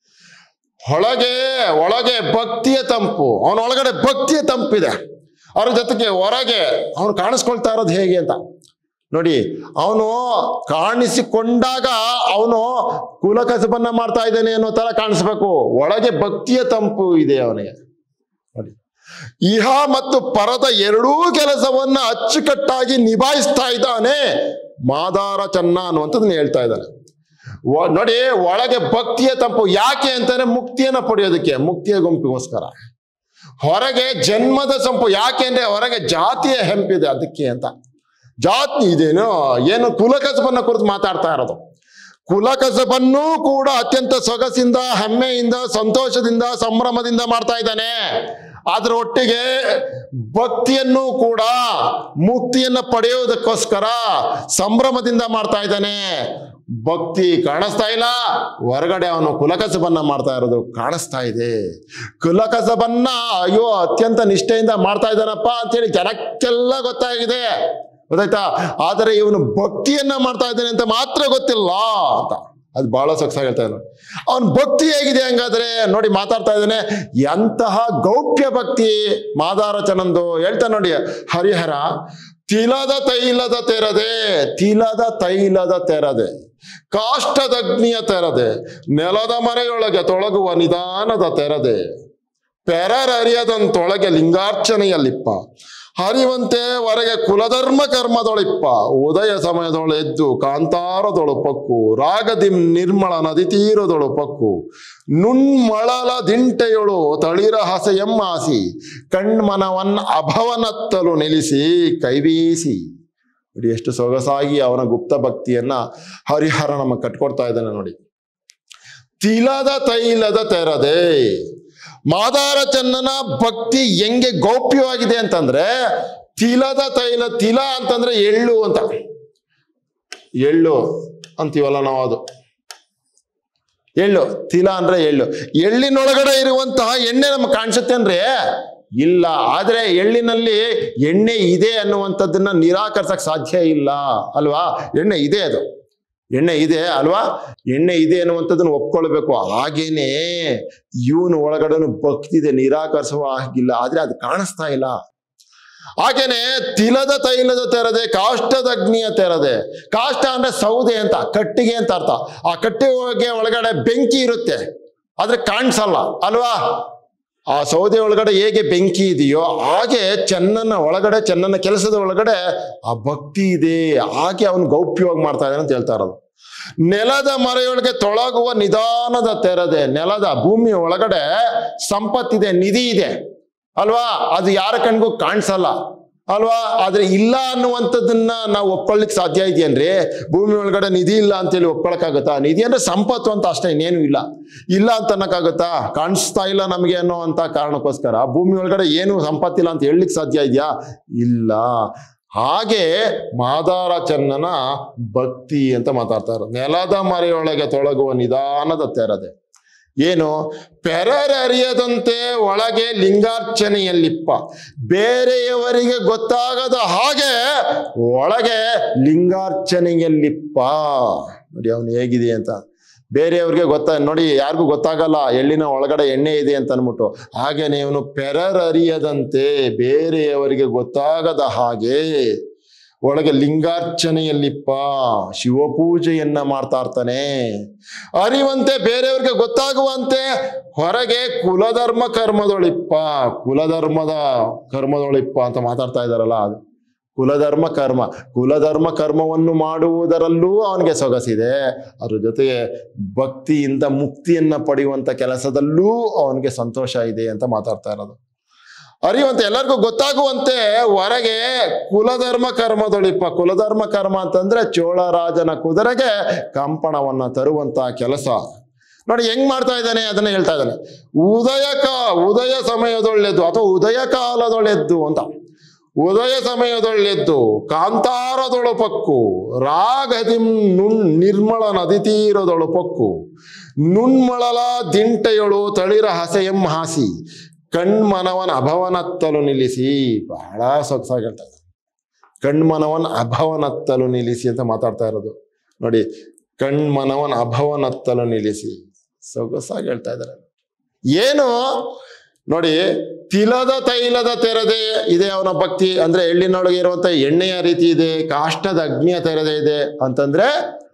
ಒಳಗೆ ಒಳಗೆ ಭಕ್ತಿಯ ತಂಪು ಅವನ ಒಳಗಡೆ ಭಕ್ತಿಯ ತಂಪಿದೆ ಅವ್ರ ಜೊತೆಗೆ ಹೊರಗೆ ಅವನು ಕಾಣಿಸ್ಕೊಳ್ತಾ ಇರೋದು ಹೇಗೆ ಅಂತ ನೋಡಿ ಅವನು ಕಾಣಿಸಿಕೊಂಡಾಗ ಅವನು ಕುಲಕಸಬನ್ನ ಮಾಡ್ತಾ ಇದ್ದಾನೆ ಅನ್ನೋ ತರ ಕಾಣಿಸ್ಬೇಕು ಒಳಗೆ ಭಕ್ತಿಯ ತಂಪು ಇದೆ ಅವನಿಗೆ ನೋಡಿ ಇಹ ಮತ್ತು ಪರದ ಎರಡೂ ಕೆಲಸವನ್ನ ಅಚ್ಚುಕಟ್ಟಾಗಿ ನಿಭಾಯಿಸ್ತಾ ಇದ್ದಾನೆ ಮಾದಾರ ಚೆನ್ನ ಅನ್ನುವಂಥದ್ದನ್ನ ಹೇಳ್ತಾ ಇದ್ದಾನೆ ಒ- ನೋಡಿ ಒಳಗೆ ಭಕ್ತಿಯ ತಂಪು ಯಾಕೆ ಅಂತಾನೆ ಮುಕ್ತಿಯನ್ನ ಪಡೆಯೋದಕ್ಕೆ ಮುಕ್ತಿಯ ಗುಂಪಿಗೋಸ್ಕರ ಹೊರಗೆ ಜನ್ಮದ ಸಂಪು ಯಾಕೆ ಅಂದ್ರೆ ಹೊರಗೆ ಜಾತಿಯ ಹೆಂಪಿದೆ ಅದಕ್ಕೆ ಅಂತ ಜಾತಿ ಇದೇನು ಏನು ಕುಲಕಸಬನ್ನ ಕುರಿತು ಮಾತಾಡ್ತಾ ಇರೋದು ಕುಲಕಸಬನ್ನೂ ಕೂಡ ಅತ್ಯಂತ ಸೊಗಸಿಂದ ಹೆಮ್ಮೆಯಿಂದ ಸಂತೋಷದಿಂದ ಸಂಭ್ರಮದಿಂದ ಮಾಡ್ತಾ ಇದ್ದಾನೆ ಅದ್ರ ಒಟ್ಟಿಗೆ ಭಕ್ತಿಯನ್ನು ಕೂಡ ಮುಕ್ತಿಯನ್ನ ಪಡೆಯೋದಕ್ಕೋಸ್ಕರ ಸಂಭ್ರಮದಿಂದ ಮಾಡ್ತಾ ಇದ್ದಾನೆ ಭಕ್ತಿ ಕಾಣಿಸ್ತಾ ಇಲ್ಲ ಹೊರಗಡೆ ಅವನು ಕುಲಕಸಬನ್ನ ಮಾಡ್ತಾ ಇರೋದು ಕಾಣಿಸ್ತಾ ಇದೆ ಕುಲಕಸಬನ್ನ ಅಯ್ಯೋ ಅತ್ಯಂತ ನಿಷ್ಠೆಯಿಂದ ಮಾಡ್ತಾ ಇದ್ದಾನಪ್ಪ ಅಂತೇಳಿ ಜನಕ್ಕೆಲ್ಲ ಗೊತ್ತಾಗಿದೆ ಗೊತ್ತಾಯ್ತಾ ಆದರೆ ಇವನು ಭಕ್ತಿಯನ್ನ ಮಾಡ್ತಾ ಇದ್ದಾನೆ ಅಂತ ಮಾತ್ರ ಗೊತ್ತಿಲ್ಲ ಅಂತ ಅದು ಬಹಳ ಸೊಗಸಾಗಿ ಹೇಳ್ತಾ ಇದ್ದಾನೆ ಅವನ ಭಕ್ತಿ ಹೇಗಿದೆ ಹಂಗಾದ್ರೆ ನೋಡಿ ಮಾತಾಡ್ತಾ ಇದ್ದಾನೆ ಎಂತಹ ಗೌಪ್ಯ ಭಕ್ತಿ ಮಾದಾರಚನಂದು ಹೇಳ್ತಾ ನೋಡಿ ಹರಿಹರ ತಿಲದ ತೈಲದ ತೆರದೆ ತಿಲದ ತೈಲದ ತೆರದೆ ಕಾಷ್ಟದಗ್ನಿಯ ತೆರದೆ ನೆಲದ ಮರೆಯೊಳಗೆ ತೊಳಗುವ ನಿಧಾನದ ತೆರದೆ ಪೆರರರಿಯದಂತೊಳಗೆ ಲಿಂಗಾರ್ಚನೆಯಲ್ಲಿಪ್ಪ ಹರಿವಂತೆ ಹೊರಗೆ ಕುಲಧರ್ಮ ಕರ್ಮದೊಳಿಪ್ಪ ಉದಯ ಸಮಯದೊಳು ಎದ್ದು ಕಾಂತಾರದೊಳು ಪಕ್ಕು ರಾಗದಿಂ ನಿರ್ಮಳ ನದಿ ತೀರದೊಳು ಪಕ್ಕು ನುಣ್ಮಳಲ ದಿಂಟೆಯೊಳು ತಳಿರ ಹಸೆಯಮ್ಮಾಸಿ ಕಣ್ಮನವನ್ ಅಭವನತ್ತಲು ನಿಲ್ಲಿಸಿ ಕೈಬೀಸಿ ನೋಡಿ ಎಷ್ಟು ಸೊಗಸಾಗಿ ಅವನ ಗುಪ್ತ ಭಕ್ತಿಯನ್ನ ಹರಿಹರ ನಮಗೆ ಕಟ್ಕೊಡ್ತಾ ಇದ್ದಾನೆ ನೋಡಿ ತಿಲದ ತೈಲದ ತೆರದೆ ಮಾದಾರ ಚನ್ನನ ಭಕ್ತಿ ಹೆಂಗೆ ಗೌಪ್ಯವಾಗಿದೆ ಅಂತಂದ್ರೆ ತಿಲದ ತೈಲ ತಿಲ ಅಂತಂದ್ರೆ ಎಳ್ಳು ಅಂತ ಎಳ್ಳು ಅಂತೀವಲ್ಲ ನಾವು ಅದು ಎಳ್ಳು ತಿಲ ಅಂದ್ರೆ ಎಳ್ಳು ಎಳ್ಳಿನೊಳಗಡೆ ಇರುವಂತಹ ಎಣ್ಣೆ ನಮ್ಗೆ ಕಾಣಿಸುತ್ತೆ ಅಂದ್ರೆ ಇಲ್ಲ ಆದ್ರೆ ಎಳ್ಳಿನಲ್ಲಿ ಎಣ್ಣೆ ಇದೆ ಅನ್ನುವಂಥದ್ದನ್ನ ನಿರಾಕರಿಸಕ್ ಸಾಧ್ಯ ಇಲ್ಲ ಅಲ್ವಾ ಎಣ್ಣೆ ಇದೆ ಅದು ಎಣ್ಣೆ ಇದೆ ಅಲ್ವಾ ಎಣ್ಣೆ ಇದೆ ಅನ್ನುವಂಥದ್ದನ್ನ ಒಪ್ಕೊಳ್ಬೇಕು ಹಾಗೇನೆ ಇವನು ಒಳಗಡೆನು ಭಕ್ತಿ ಇದೆ ನಿರಾಕರಿಸುವ ಹಾಗಿಲ್ಲ ಆದ್ರೆ ಅದು ಕಾಣಿಸ್ತಾ ಇಲ್ಲ ಹಾಗೇನೆ ತಿಲದ ತೈಲದ ತೆರದೆ ಕಾಷ್ಟದ ಅಗ್ನಿಯ ತೆರದೆ ಕಾಷ್ಟ ಅಂದ್ರೆ ಸೌದೆ ಅಂತ ಕಟ್ಟಿಗೆ ಅಂತ ಅರ್ಥ ಆ ಕಟ್ಟಿಗೆ ಒಳಗಡೆ ಬೆಂಕಿ ಇರುತ್ತೆ ಆದ್ರೆ ಕಾಣಿಸಲ್ಲ ಅಲ್ವಾ ಆ ಸೌದೆ ಒಳಗಡೆ ಹೇಗೆ ಬೆಂಕಿ ಇದೆಯೋ ಹಾಗೆ ಚೆನ್ನನ ಒಳಗಡೆ ಚೆನ್ನನ ಕೆಲಸದ ಒಳಗಡೆ ಆ ಭಕ್ತಿ ಇದೆ ಹಾಗೆ ಅವನು ಗೌಪ್ಯವಾಗಿ ಮಾಡ್ತಾ ಇದ್ದಾನೆ ಅಂತ ಹೇಳ್ತಾ ಇರೋದು ನೆಲದ ಮರೆಯೊಳಗೆ ತೊಳಗುವ ನಿಧಾನದ ತೆರದೆ ನೆಲದ ಭೂಮಿಯ ಒಳಗಡೆ ಸಂಪತ್ತಿದೆ ನಿಧಿ ಇದೆ ಅಲ್ವಾ ಅದು ಯಾರ ಕಣ್ಗೂ ಕಾಣಿಸಲ್ಲ ಅಲ್ವಾ ಆದ್ರೆ ಇಲ್ಲ ಅನ್ನುವಂಥದ್ದನ್ನ ನಾವು ಒಪ್ಕೊಳ್ಳಿಕ್ ಸಾಧ್ಯ ಇದೆಯೇನ್ರಿ ಭೂಮಿ ಒಳಗಡೆ ನಿಧಿ ಇಲ್ಲ ಅಂತೇಳಿ ಒಪ್ಕೊಳಕ್ಕಾಗತ್ತಾ ನಿಧಿ ಅಂದ್ರೆ ಸಂಪತ್ತು ಅಂತ ಅಷ್ಟೇ ಇನ್ನೇನು ಇಲ್ಲ ಇಲ್ಲ ಅಂತ ಅನ್ನಕ್ಕಾಗತ್ತಾ ಕಾಣಿಸ್ತಾ ಇಲ್ಲ ನಮಗೆ ಅನ್ನೋ ಅಂತ ಕಾರಣಕ್ಕೋಸ್ಕರ ಭೂಮಿ ಒಳಗಡೆ ಏನು ಸಂಪತ್ತಿಲ್ಲ ಅಂತ ಹೇಳಲಿಕ್ಕೆ ಸಾಧ್ಯ ಇದೆಯಾ ಇಲ್ಲ ಹಾಗೆ ಮಾದಾರ ಚನ್ನನ ಭಕ್ತಿ ಅಂತ ಮಾತಾಡ್ತಾರೆ ನೆಲದ ಮರೆಯೊಳಗೆ ತೊಳಗುವ ನಿಧಾನದ ತೆರದೆ ಏನು ಪೆರರರಿಯದಂತೆ ಒಳಗೆ ಲಿಂಗಾರ್ಚನೆಯಲ್ಲಿಪ್ಪ ಬೇರೆಯವರಿಗೆ ಗೊತ್ತಾಗದ ಹಾಗೆ ಒಳಗೆ ಲಿಂಗಾರ್ಚನೆಯಲ್ಲಿಪ್ಪ ನೋಡಿ ಅವನು ಹೇಗಿದೆ ಅಂತ ಬೇರೆಯವ್ರಿಗೆ ಗೊತ್ತಾ ನೋಡಿ ಯಾರಿಗೂ ಗೊತ್ತಾಗಲ್ಲ ಎಳ್ಳಿನ ಒಳಗಡೆ ಎಣ್ಣೆ ಇದೆ ಅಂತ ಅನ್ಬಿಟ್ಟು ಹಾಗೇನೆ ಇವನು ಪೆರರರಿಯದಂತೆ ಬೇರೆಯವರಿಗೆ ಗೊತ್ತಾಗದ ಹಾಗೆ ಒಳಗೆ ಲಿಂಗಾರ್ಚನೆಯಲ್ಲಿಪ್ಪ ಶಿವಪೂಜೆಯನ್ನ ಮಾಡ್ತಾ ಇರ್ತಾನೆ ಅರಿವಂತೆ ಬೇರೆಯವ್ರಿಗೆ ಗೊತ್ತಾಗುವಂತೆ ಹೊರಗೆ ಕುಲಧರ್ಮ ಕರ್ಮದೊಳಿಪ್ಪ ಕುಲಧರ್ಮದ ಕರ್ಮದೊಳಿಪ್ಪ ಅಂತ ಮಾತಾಡ್ತಾ ಇದಾರಲ್ಲ ಅದು ಕುಲಧರ್ಮ ಕರ್ಮ ಕುಲಧರ್ಮ ಕರ್ಮವನ್ನು ಮಾಡುವುದರಲ್ಲೂ ಅವನಿಗೆ ಸೊಗಸಿದೆ ಅದ್ರ ಜೊತೆಗೆ ಭಕ್ತಿಯಿಂದ ಮುಕ್ತಿಯನ್ನ ಪಡೆಯುವಂತ ಕೆಲಸದಲ್ಲೂ ಅವನಿಗೆ ಸಂತೋಷ ಇದೆ ಅಂತ ಮಾತಾಡ್ತಾ ಇರೋದು ಅರಿಯುವಂತೆ ಎಲ್ಲರಿಗೂ ಗೊತ್ತಾಗುವಂತೆ ಹೊರಗೆ ಕುಲಧರ್ಮ ಕರ್ಮದೊಳಿಪ್ಪ ಕುಲಧರ್ಮ ಕರ್ಮ ಅಂತಂದ್ರೆ ಚೋಳರಾಜನ ಕುದುರೆಗೆ ಕಂಪಣವನ್ನ ತರುವಂತ ಕೆಲಸ ನೋಡಿ ಹೆಂಗ್ ಮಾಡ್ತಾ ಇದ್ದಾನೆ ಅದನ್ನ ಹೇಳ್ತಾ ಇದ್ದಾನೆ ಉದಯ ಕಾ ಉದಯ ಸಮಯದೊಳ್ಳೆದ್ದು ಅಥವಾ ಉದಯ ಕಾಲದೊಳೆದ್ದು ಅಂತ ಉದಯ ಸಮಯದೊಳ್ಳೆದ್ದು ಕಾಂತಾರದೊಳಪಕ್ಕು ರಾಗದಿಂ ನುಣ್ ನಿರ್ಮಳ ನದಿ ತೀರದೊಳಪಕ್ಕು ನುಣ್ಮಳಲ ದಿಂಟೆಯೊಳು ತಳಿರ ಹಸೆಯಂ ಹಾಸಿ ಕಣ್ಮನವನ ಅಭವನತ್ತಲು ನಿಲ್ಲಿಸಿ ಬಹಳ ಸೊಗಸಾಗಿ ಹೇಳ್ತಾ ಇದ್ದಾರೆ ಕಣ್ಮನವನ್ ಅಭವನತ್ತಲು ನಿಲ್ಲಿಸಿ ಅಂತ ಮಾತಾಡ್ತಾ ಇರೋದು ನೋಡಿ ಕಣ್ಮನವನ್ ಅಭವನತ್ತಲು ನಿಲ್ಲಿಸಿ ಸೊಗಸಾಗಿ ಹೇಳ್ತಾ ಇದ್ದಾರೆ ಏನು ನೋಡಿ ತಿಲದ ತೈಲದ ತೆರೆದೆ ಇದೆ ಅವನ ಭಕ್ತಿ ಅಂದ್ರೆ ಎಳ್ಳಿನೊಳಗೆ ಇರುವಂತ ಎಣ್ಣೆಯ ರೀತಿ ಇದೆ ಕಾಷ್ಟದ ಅಗ್ನಿಯ ತೆರೆದೆ ಇದೆ ಅಂತಂದ್ರೆ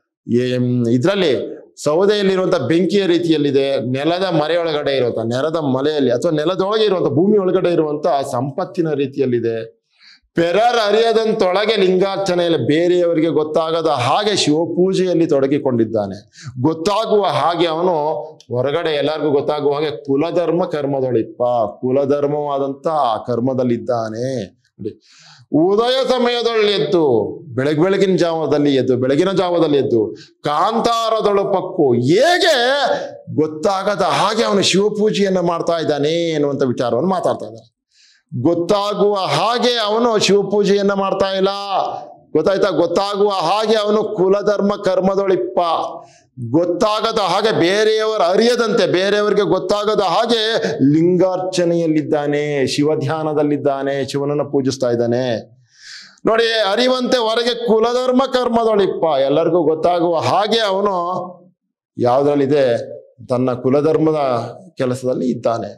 ಇದರಲ್ಲಿ ಸೌದೆಯಲ್ಲಿರುವಂತ ಬೆಂಕಿಯ ರೀತಿಯಲ್ಲಿದೆ ನೆಲದ ಮರೆಯೊಳಗಡೆ ಇರುವಂತ ನೆಲದ ಮಲೆಯಲ್ಲಿ ಅಥವಾ ನೆಲದೊಳಗೆ ಇರುವಂತ ಭೂಮಿ ಒಳಗಡೆ ಇರುವಂತ ಸಂಪತ್ತಿನ ರೀತಿಯಲ್ಲಿದೆ ಪೆರರ್ ಅರಿಯದಂತೊಳಗೆ ಲಿಂಗಾರ್ಚನೆಯಲ್ಲಿ ಬೇರೆಯವರಿಗೆ ಗೊತ್ತಾಗದ ಹಾಗೆ ಶಿವಪೂಜೆಯಲ್ಲಿ ತೊಡಗಿಕೊಂಡಿದ್ದಾನೆ ಗೊತ್ತಾಗುವ ಹಾಗೆ ಅವನು ಹೊರಗಡೆ ಎಲ್ಲರಿಗೂ ಗೊತ್ತಾಗುವ ಹಾಗೆ ಕುಲಧರ್ಮ ಕರ್ಮದೊಳಿಪ್ಪ ಕುಲಧರ್ಮವಾದಂತ ಆ ಕರ್ಮದಲ್ಲಿದ್ದಾನೆ ನೋಡಿ ಉದಯ ಸಮಯದೊಳ್ಳೆ ಎದ್ದು ಬೆಳಗ್ ಬೆಳಗಿನ ಜಾವದಲ್ಲಿ ಎದ್ದು ಬೆಳಗಿನ ಜಾವದಲ್ಲಿ ಎದ್ದು ಕಾಂತಾರದೊಳು ಪಕ್ಕು ಹೇಗೆ ಗೊತ್ತಾಗದ ಹಾಗೆ ಅವನು ಶಿವಪೂಜೆಯನ್ನ ಮಾಡ್ತಾ ಇದ್ದಾನೆ ಎನ್ನುವಂತ ವಿಚಾರವನ್ನು ಮಾತಾಡ್ತಾ ಇದ್ದಾನೆ ಗೊತ್ತಾಗುವ ಹಾಗೆ ಅವನು ಶಿವಪೂಜೆಯನ್ನ ಮಾಡ್ತಾ ಇಲ್ಲ ಗೊತ್ತಾಯ್ತಾ ಗೊತ್ತಾಗುವ ಹಾಗೆ ಅವನು ಕುಲಧರ್ಮ ಕರ್ಮದೊಳಿಪ್ಪ ಗೊತ್ತಾಗದ ಹಾಗೆ ಬೇರೆಯವರ ಅರಿಯದಂತೆ ಬೇರೆಯವರಿಗೆ ಗೊತ್ತಾಗದ ಹಾಗೆ ಲಿಂಗಾರ್ಚನೆಯಲ್ಲಿದ್ದಾನೆ ಶಿವಧ್ಯಾನದಲ್ಲಿದ್ದಾನೆ ಶಿವನನ್ನ ಪೂಜಿಸ್ತಾ ಇದ್ದಾನೆ ನೋಡಿ ಅರಿವಂತೆ ಹೊರಗೆ ಕುಲಧರ್ಮ ಕರ್ಮದೊಳಿಪ್ಪ ಎಲ್ಲರಿಗೂ ಗೊತ್ತಾಗುವ ಹಾಗೆ ಅವನು ಯಾವ್ದ್ರಲ್ಲಿದೆ ತನ್ನ ಕುಲಧರ್ಮದ ಕೆಲಸದಲ್ಲಿ ಇದ್ದಾನೆ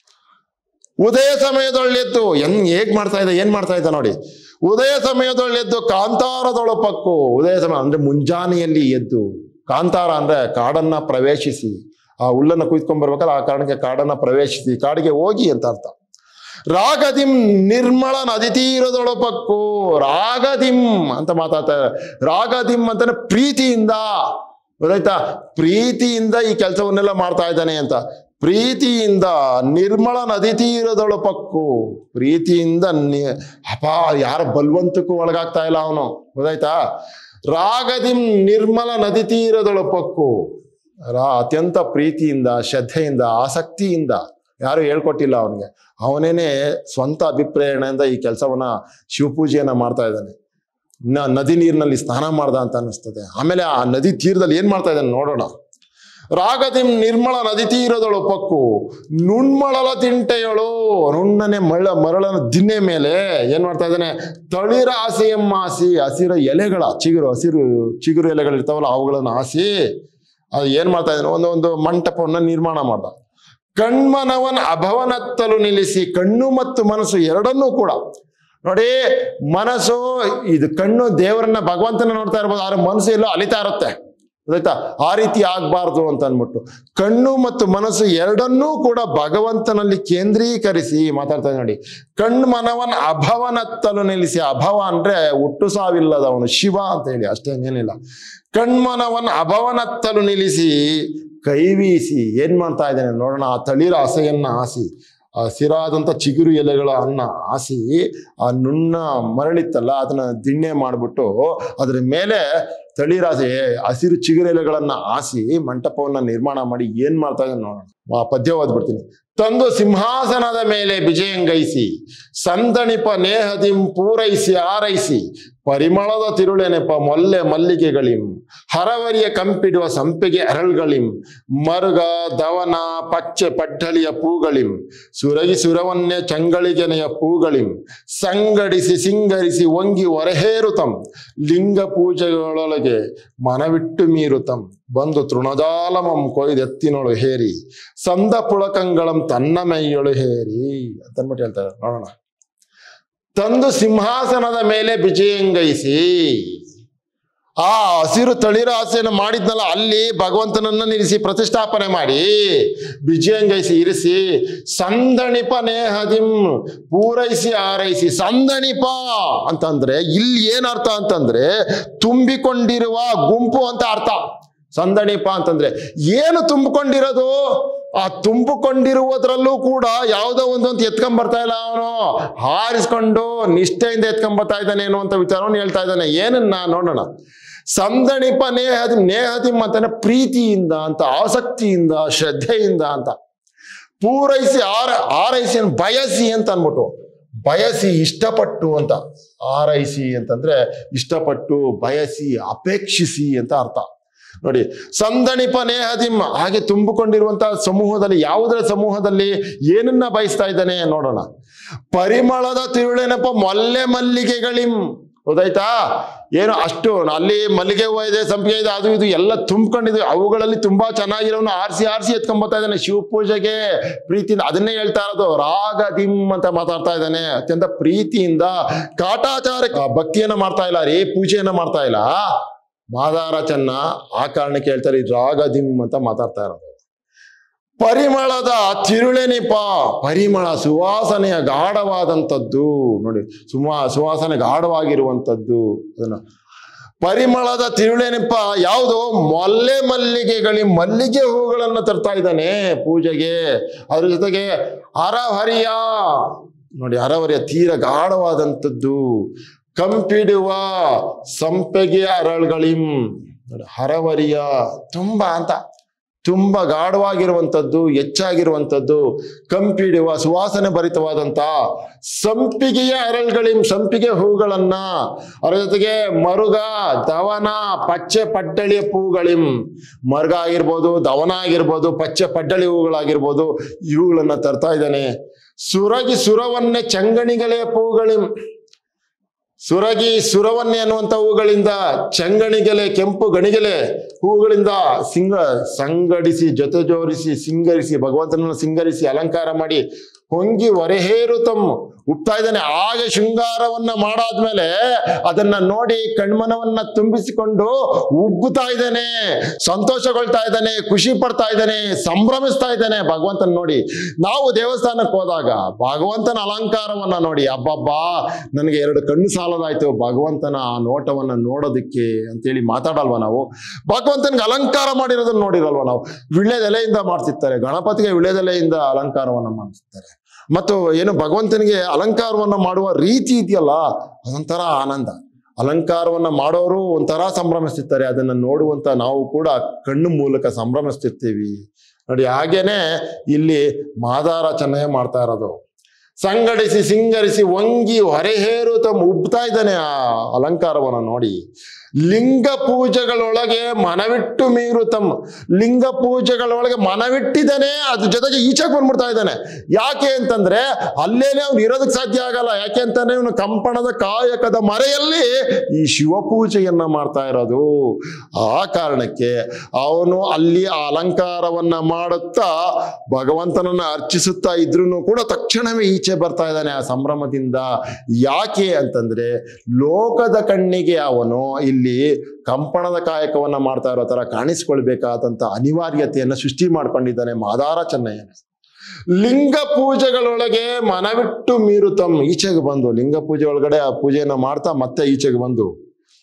ಉದಯ ಸಮಯದೊಳ್ಳೆದ್ದು ಹೆಂಗ್ ಹೇಗ್ ಮಾಡ್ತಾ ಇದ್ದ ಏನ್ ಮಾಡ್ತಾ ಇದ್ದ ನೋಡಿ ಉದಯ ಸಮಯದೊಳ್ಳೆದ್ದು ಕಾಂತಾರದೊಳಪಕ್ಕು ಉದಯ ಸಮಯ ಅಂದ್ರೆ ಮುಂಜಾನೆಯಲ್ಲಿ ಎದ್ದು ಕಾಂತಾರ ಅಂದ್ರೆ ಕಾಡನ್ನ ಪ್ರವೇಶಿಸಿ ಆ ಹುಲ್ಲನ್ನ ಕುಯ್ಕೊಂಡ್ ಬರ್ಬೇಕಲ್ಲ ಆ ಕಾರಣಕ್ಕೆ ಕಾಡನ್ನ ಪ್ರವೇಶಿಸಿ ಕಾಡಿಗೆ ಹೋಗಿ ಅಂತ ಅರ್ಥ ರಾಗದಿಂ ನಿರ್ಮಳ ನದಿ ತೀರದೊಳಪಕ್ಕು ರಾಗದಿಂ ಅಂತ ಮಾತಾಡ್ತಾ ಇದ್ದಾರೆ ರಾಗದಿಂ ಅಂತಾನೆ ಪ್ರೀತಿಯಿಂದ ಗೊತ್ತಾಯ್ತಾ ಪ್ರೀತಿಯಿಂದ ಈ ಕೆಲಸವನ್ನೆಲ್ಲ ಮಾಡ್ತಾ ಇದ್ದಾನೆ ಅಂತ ಪ್ರೀತಿಯಿಂದ ನಿರ್ಮಳ ನದಿ ತೀರದೊಳಪಕ್ಕು ಪ್ರೀತಿಯಿಂದ ನಿ ಅಪ ಯಾರ ಬಲ್ವಂತಕ್ಕೂ ಒಳಗಾಗ್ತಾ ಇಲ್ಲ ಅವನು ಗೊತ್ತಾಯ್ತಾ ರಾಗದಿಂ ನಿರ್ಮಲ ನದಿ ತೀರದೊಳಪಕ್ಕು ರಾ ಅತ್ಯಂತ ಪ್ರೀತಿಯಿಂದ ಶ್ರದ್ಧೆಯಿಂದ ಆಸಕ್ತಿಯಿಂದ ಯಾರು ಹೇಳ್ಕೊಟ್ಟಿಲ್ಲ ಅವನಿಗೆ ಅವನೇನೆ ಸ್ವಂತ ಅಭಿಪ್ರೇರಣೆಯಿಂದ ಈ ಕೆಲಸವನ್ನ ಶಿವಪೂಜೆಯನ್ನ ಮಾಡ್ತಾ ಇದ್ದಾನೆ ನ ನದಿ ನೀರಿನಲ್ಲಿ ಸ್ನಾನ ಮಾಡ್ದ ಅಂತ ಅನಿಸ್ತದೆ ಆಮೇಲೆ ಆ ನದಿ ತೀರದಲ್ಲಿ ಏನ್ ಮಾಡ್ತಾ ಇದ್ದಾನೆ ನೋಡೋಣ ರಾಗದಿಂ ನಿರ್ಮಳ ನದಿ ತೀರದೊಳಪಕ್ಕು ನುಣ್ಮಳಲ ತಿಂಟೆಯಳು ನುಣ್ಣನೆ ಮಳ್ಳ ಮರಳನ ದಿನ್ನೆ ಮೇಲೆ ಏನ್ ಮಾಡ್ತಾ ಇದ್ದಾನೆ ತಳಿರ ಆಸೆಯಮ್ಮ ಆಸಿ ಹಸಿರ ಎಲೆಗಳ ಚಿಗುರು ಹಸಿರು ಚಿಗುರು ಎಲೆಗಳು ಇರ್ತಾವಲ್ಲ ಅವುಗಳನ್ನ ಆಸಿ ಅದು ಏನ್ ಮಾಡ್ತಾ ಇದ್ದಾನೆ ಒಂದು ಒಂದು ಮಂಟಪವನ್ನ ನಿರ್ಮಾಣ ಮಾಡ್ದ ಕಣ್ಮನವನ್ ಅಭವನತ್ತಲು ನಿಲ್ಲಿಸಿ ಕಣ್ಣು ಮತ್ತು ಮನಸ್ಸು ಎರಡನ್ನೂ ಕೂಡ ನೋಡಿ ಮನಸ್ಸು ಇದು ಕಣ್ಣು ದೇವರನ್ನ ಭಗವಂತನ ನೋಡ್ತಾ ಇರ್ಬೋದು ಆದ್ರೆ ಮನಸ್ಸು ಎಲ್ಲೋ ಅಲಿತಾ ಇರುತ್ತೆ ಗೊತ್ತಾಯ್ತಾ ಆ ರೀತಿ ಆಗ್ಬಾರ್ದು ಅಂತ ಅನ್ಬಿಟ್ಟು ಕಣ್ಣು ಮತ್ತು ಮನಸ್ಸು ಎರಡನ್ನೂ ಕೂಡ ಭಗವಂತನಲ್ಲಿ ಕೇಂದ್ರೀಕರಿಸಿ ಮಾತಾಡ್ತಾ ನೋಡಿ ಕಣ್ಣು ಮನವನ್ ಅಭವನತ್ತಲು ನಿಲ್ಲಿಸಿ ಅಭವ ಅಂದ್ರೆ ಹುಟ್ಟು ಸಾವಿಲ್ಲದವನು ಶಿವ ಅಂತ ಹೇಳಿ ಅಷ್ಟೇನೇನಿಲ್ಲ ಕಣ್ಮನವನ್ ಅಭವನತ್ತಲು ನಿಲ್ಲಿಸಿ ಕೈವೀಸಿ ಏನ್ ಮಾಡ್ತಾ ಇದ್ದಾನೆ ನೋಡೋಣ ಆ ತಳಿರ ಹಸೆಯನ್ನ ಆಸಿ ಆ ಸಿರಾದಂತ ಚಿಗುರು ಎಲೆಗಳನ್ನ ಆಸಿ ಆ ನುಣ್ಣ ಮರಳಿತ್ತಲ್ಲ ಅದನ್ನ ದಿಣ್ಣೆ ಮಾಡ್ಬಿಟ್ಟು ಅದ್ರ ಮೇಲೆ ತಳಿರಾಸೆ ಹಸಿರು ಚಿಗುರೆಲೆಗಳನ್ನ ಹಾಸಿ ಮಂಟಪವನ್ನ ನಿರ್ಮಾಣ ಮಾಡಿ ಏನ್ ಮಾಡ್ತಾ ಇದ್ದಾನೆ ನೋಡೋಣ ಆ ಪದ್ಯ ಓದ್ಬಿಡ್ತೀನಿ ತಂದು ಸಿಂಹಾಸನದ ಮೇಲೆ ವಿಜಯಂಗೈಸಿ ಸಂದಣಿಪ ನೇಹದಿಂ ಪೂರೈಸಿ ಆರೈಸಿ ಪರಿಮಳದ ತಿರುಳೆನೆಪ ಮೊಲ್ಲೆ ಮಲ್ಲಿಗೆಗಳಿಂ ಹರವರಿಯ ಕಂಪಿಡುವ ಸಂಪಿಗೆ ಅರಳ್ಗಳಿಂ ಮರುಗ ದವನ ಪಚ್ಚೆ ಪಡ್ಡಳಿಯ ಪೂಗಳಿಂ ಸುರಗಿ ಸುರವನ್ನೇ ಚಂಗಳಿಗೆನೆಯ ಪೂಗಳಿಂ ಸಂಗಡಿಸಿ ಸಿಂಗರಿಸಿ ಒಂಗಿ ಹೊರಹೇರುತಂ ಲಿಂಗ ಪೂಜೆಗಳೊಳಗೆ ಮನವಿಟ್ಟು ಮೀರುತಂ ಬಂದು ತೃಣಜಾಲಮಂ ಕೊಯ್ದೆತ್ತಿನೊಳು ಹೇರಿ ಸಂದ ಪುಳಕಂಗಳಂ ತನ್ನ ಮೈಯೊಳು ಹೇರಿ ಅಂತನ್ಬಿಟ್ಟು ಹೇಳ್ತಾರೆ ನೋಡೋಣ ತಂದು ಸಿಂಹಾಸನದ ಮೇಲೆ ವಿಜಯಂಗೈಸಿ ಆ ಹಸಿರು ತಳಿರಾಸೆಯನ್ನು ಮಾಡಿದ್ನಲ್ಲ ಅಲ್ಲಿ ಭಗವಂತನನ್ನ ನಿಲ್ಲಿಸಿ ಪ್ರತಿಷ್ಠಾಪನೆ ಮಾಡಿ ವಿಜಯಂಗೈಸಿ ಇರಿಸಿ ಸಂದಣಿಪ ನೇಹದಿಂ ಪೂರೈಸಿ ಆರೈಸಿ ಸಂದಣಿಪ ಅಂತಂದ್ರೆ ಇಲ್ಲಿ ಏನ್ ಅರ್ಥ ಅಂತಂದ್ರೆ ತುಂಬಿಕೊಂಡಿರುವ ಗುಂಪು ಅಂತ ಅರ್ಥ ಸಂದಣಿಪ ಅಂತಂದ್ರೆ ಏನು ತುಂಬಿಕೊಂಡಿರೋದು ಆ ತುಂಬಿಕೊಂಡಿರುವುದ್ರಲ್ಲೂ ಕೂಡ ಯಾವುದೋ ಒಂದು ಅಂತ ಎತ್ಕೊಂಡ್ ಬರ್ತಾ ಇಲ್ಲ ಅವನು ಹಾರಿಸ್ಕೊಂಡು ನಿಷ್ಠೆಯಿಂದ ಎತ್ಕೊಂಡ್ ಬರ್ತಾ ಇದ್ದಾನೆ ಏನೋ ಅಂತ ವಿಚಾರವನ್ನು ಹೇಳ್ತಾ ಇದ್ದಾನೆ ಏನನ್ನ ನೋಡೋಣ ಸಂದಣಿಪ ನೇಹದಿ ನೇಹದಿಂ ಅಂತಾನೆ ಪ್ರೀತಿಯಿಂದ ಅಂತ ಆಸಕ್ತಿಯಿಂದ ಶ್ರದ್ಧೆಯಿಂದ ಅಂತ ಪೂರೈಸಿ ಆರ ಆರೈಸಿ ಅಂತ ಬಯಸಿ ಅಂತ ಅನ್ಬಿಟ್ಟು ಬಯಸಿ ಇಷ್ಟಪಟ್ಟು ಅಂತ ಆರೈಸಿ ಅಂತಂದ್ರೆ ಇಷ್ಟಪಟ್ಟು ಬಯಸಿ ಅಪೇಕ್ಷಿಸಿ ಅಂತ ಅರ್ಥ ನೋಡಿ ಸಂದಣಿಪ ನೇಹದಿಂ ಹಾಗೆ ತುಂಬಿಕೊಂಡಿರುವಂತಹ ಸಮೂಹದಲ್ಲಿ ಯಾವುದರ ಸಮೂಹದಲ್ಲಿ ಏನನ್ನ ಬಯಸ್ತಾ ಇದ್ದಾನೆ ನೋಡೋಣ ಪರಿಮಳದ ತಿರುಳೆನಪ್ಪ ಮೊಲ್ಲೆ ಮಲ್ಲಿಗೆಗಳಿಂ ಗೊತ್ತಾಯ್ತಾ ಏನು ಅಷ್ಟು ಅಲ್ಲಿ ಮಲ್ಲಿಗೆ ಹೂವು ಇದೆ ಸಂಪಿಗೆ ಇದೆ ಅದು ಇದು ಎಲ್ಲ ತುಂಬ್ಕೊಂಡಿದ್ವಿ ಅವುಗಳಲ್ಲಿ ತುಂಬಾ ಚೆನ್ನಾಗಿರೋನು ಆರಿಸಿ ಆರಿಸಿ ಎತ್ಕೊಂಡ್ಬರ್ತಾ ಇದ್ದಾನೆ ಶಿವ ಪೂಜೆಗೆ ಪ್ರೀತಿಯಿಂದ ಅದನ್ನೇ ಹೇಳ್ತಾ ಇರೋದು ರಾಗದಿಂ ಅಂತ ಮಾತಾಡ್ತಾ ಇದ್ದಾನೆ ಅತ್ಯಂತ ಪ್ರೀತಿಯಿಂದ ಕಾಟಾಚಾರ ಭಕ್ತಿಯನ್ನ ಮಾಡ್ತಾ ಇಲ್ಲ ರೀ ಪೂಜೆಯನ್ನ ಮಾಡ್ತಾ ಇಲ್ಲ ಮಾದಾರ ಚೆನ್ನ ಆ ಕಾರಣಕ್ಕೆ ಹೇಳ್ತಾರೆ ಈ ರಾಗದಿಂ ಅಂತ ಮಾತಾಡ್ತಾ ಇರೋದು ಪರಿಮಳದ ತಿರುಳೆನಿಪ ಪರಿಮಳ ಸುವಾಸನೆಯ ಗಾಢವಾದಂಥದ್ದು ನೋಡಿ ಸುಮಾ ಸುವಾಸನೆ ಗಾಢವಾಗಿರುವಂಥದ್ದು ಅದನ್ನ ಪರಿಮಳದ ತಿರುಳೆನಿಪ ಯಾವುದು ಮೊಲ್ಲೆ ಮಲ್ಲಿಗೆಗಳಿ ಮಲ್ಲಿಗೆ ಹೂಗಳನ್ನು ತರ್ತಾ ಇದ್ದಾನೆ ಪೂಜೆಗೆ ಅದ್ರ ಜೊತೆಗೆ ಹರಹರಿಯ ನೋಡಿ ಹರಹರಿಯ ತೀರ ಗಾಢವಾದಂಥದ್ದು ಕಂಪಿಡುವ ಸಂಪೆಗೆ ಅರಳುಗಳಿಂ ನೋಡಿ ಹರವರಿಯ ತುಂಬಾ ಅಂತ ತುಂಬಾ ಗಾಢವಾಗಿರುವಂಥದ್ದು ಹೆಚ್ಚಾಗಿರುವಂಥದ್ದು ಕಂಪಿಡುವ ಸುವಾಸನೆ ಭರಿತವಾದಂತ ಸಂಪಿಗೆಯ ಅರಳುಗಳಿಂ ಸಂಪಿಗೆ ಹೂಗಳನ್ನ ಅದರ ಜೊತೆಗೆ ಮರುಗ ದವನ ಪಚ್ಚೆ ಪಡ್ಡಳಿಯ ಹೂಗಳಿಂ ಮರುಗ ಆಗಿರ್ಬೋದು ದವನ ಆಗಿರ್ಬೋದು ಪಚ್ಚೆ ಪಡ್ಡಳಿ ಹೂಗಳಾಗಿರ್ಬೋದು ಇವುಗಳನ್ನ ತರ್ತಾ ಇದ್ದಾನೆ ಸುರಗಿ ಸುರವನ್ನೇ ಚಂಗಣಿಗಳೇ ಹೂಗಳಿಂ ಸುರಗಿ ಸುರವನ್ನೇ ಅನ್ನುವಂಥ ಹೂಗಳಿಂದ ಚಂಗಣಿಗೆಲೆ ಕೆಂಪು ಗಣಿಗೆಲೆ ಹೂಗಳಿಂದ ಸಿಂಗ ಸಂಗಡಿಸಿ ಜೊತೆ ಜೋಡಿಸಿ ಸಿಂಗರಿಸಿ ಭಗವಂತನನ್ನು ಸಿಂಗರಿಸಿ ಅಲಂಕಾರ ಮಾಡಿ ಹೊಂಗಿ ಹೊರೆಹೇರುತಮ್ ಉಪ್ತಾ ಇದ್ದಾನೆ ಹಾಗೆ ಶೃಂಗಾರವನ್ನ ಮಾಡಾದ್ಮೇಲೆ ಅದನ್ನ ನೋಡಿ ಕಣ್ಮನವನ್ನ ತುಂಬಿಸಿಕೊಂಡು ಉಬ್ಬುತ್ತಾ ಇದ್ದಾನೆ ಸಂತೋಷಗೊಳ್ತಾ ಇದ್ದಾನೆ ಖುಷಿ ಪಡ್ತಾ ಇದ್ದಾನೆ ಸಂಭ್ರಮಿಸ್ತಾ ಇದ್ದಾನೆ ಭಗವಂತನ ನೋಡಿ ನಾವು ದೇವಸ್ಥಾನಕ್ಕೆ ಹೋದಾಗ ಭಗವಂತನ ಅಲಂಕಾರವನ್ನ ನೋಡಿ ಅಬ್ಬಬ್ಬಾ ನನಗೆ ಎರಡು ಕಣ್ಣು ಸಾಲದಾಯ್ತು ಭಗವಂತನ ಆ ನೋಟವನ್ನ ನೋಡೋದಕ್ಕೆ ಅಂತೇಳಿ ಮಾತಾಡಲ್ವಾ ನಾವು ಭಗವಂತನಿಗೆ ಅಲಂಕಾರ ಮಾಡಿರೋದನ್ನ ನೋಡಿರಲ್ವಾ ನಾವು ವಿಳ್ಳೆದೆಲೆಯಿಂದ ಮಾಡ್ತಿರ್ತಾರೆ ಗಣಪತಿಗೆ ವಿಳ್ಳೆದೆಲೆಯಿಂದ ಅಲಂಕಾರವನ್ನ ಮಾಡ್ತಿರ್ತಾರೆ ಮತ್ತು ಏನು ಭಗವಂತನಿಗೆ ಅಲಂಕಾರವನ್ನ ಮಾಡುವ ರೀತಿ ಇದೆಯಲ್ಲ ಅದೊಂಥರ ಆನಂದ ಅಲಂಕಾರವನ್ನ ಮಾಡೋರು ಒಂಥರ ಸಂಭ್ರಮಿಸ್ತಿರ್ತಾರೆ ಅದನ್ನ ನೋಡುವಂತ ನಾವು ಕೂಡ ಕಣ್ಣು ಮೂಲಕ ಸಂಭ್ರಮಿಸ್ತಿರ್ತೀವಿ ನೋಡಿ ಹಾಗೇನೆ ಇಲ್ಲಿ ಮಾದಾರ ಚೆನ್ನಾಗಿ ಮಾಡ್ತಾ ಇರೋದು ಸಂಗಡಿಸಿ ಸಿಂಗರಿಸಿ ವಂಗಿ ಹೊರೆಹೇರುತ್ತ ಉಬ್ತಾ ಇದ್ದಾನೆ ಆ ಅಲಂಕಾರವನ್ನ ನೋಡಿ ಲಿಂಗ ಪೂಜೆಗಳೊಳಗೆ ಮನವಿಟ್ಟು ಮೀರು ತಮ್ಮ ಲಿಂಗ ಪೂಜೆಗಳೊಳಗೆ ಮನವಿಟ್ಟಿದ್ದಾನೆ ಅದ್ರ ಜೊತೆಗೆ ಈಚೆಗೆ ಬಂದ್ಬಿಡ್ತಾ ಇದ್ದಾನೆ ಯಾಕೆ ಅಂತಂದ್ರೆ ಅಲ್ಲೇನೆ ಅವ್ನು ಇರೋದಕ್ಕೆ ಸಾಧ್ಯ ಆಗಲ್ಲ ಯಾಕೆ ಅಂತಂದ್ರೆ ಇವನು ಕಂಪಣದ ಕಾಯಕದ ಮರೆಯಲ್ಲಿ ಈ ಶಿವ ಪೂಜೆಯನ್ನ ಮಾಡ್ತಾ ಇರೋದು ಆ ಕಾರಣಕ್ಕೆ ಅವನು ಅಲ್ಲಿ ಆ ಅಲಂಕಾರವನ್ನ ಮಾಡುತ್ತಾ ಭಗವಂತನನ್ನ ಅರ್ಚಿಸುತ್ತಾ ಇದ್ರೂ ಕೂಡ ತಕ್ಷಣವೇ ಈಚೆ ಬರ್ತಾ ಇದ್ದಾನೆ ಆ ಸಂಭ್ರಮದಿಂದ ಯಾಕೆ ಅಂತಂದ್ರೆ ಲೋಕದ ಕಣ್ಣಿಗೆ ಅವನು ಇಲ್ಲಿ ಕಂಪಣದ ಕಾಯಕವನ್ನ ಮಾಡ್ತಾ ಇರೋ ತರ ಕಾಣಿಸ್ಕೊಳ್ಬೇಕಾದಂತ ಅನಿವಾರ್ಯತೆಯನ್ನ ಸೃಷ್ಟಿ ಮಾಡ್ಕೊಂಡಿದ್ದಾನೆ ಮಾದಾರ ಚೆನ್ನಯ್ಯನ ಲಿಂಗ ಪೂಜೆಗಳೊಳಗೆ ಮನವಿಟ್ಟು ಮೀರುತ್ತಮ್ ಈಚೆಗೆ ಬಂದು ಲಿಂಗ ಪೂಜೆ ಒಳಗಡೆ ಆ ಪೂಜೆಯನ್ನ ಮಾಡ್ತಾ ಮತ್ತೆ ಈಚೆಗೆ ಬಂದು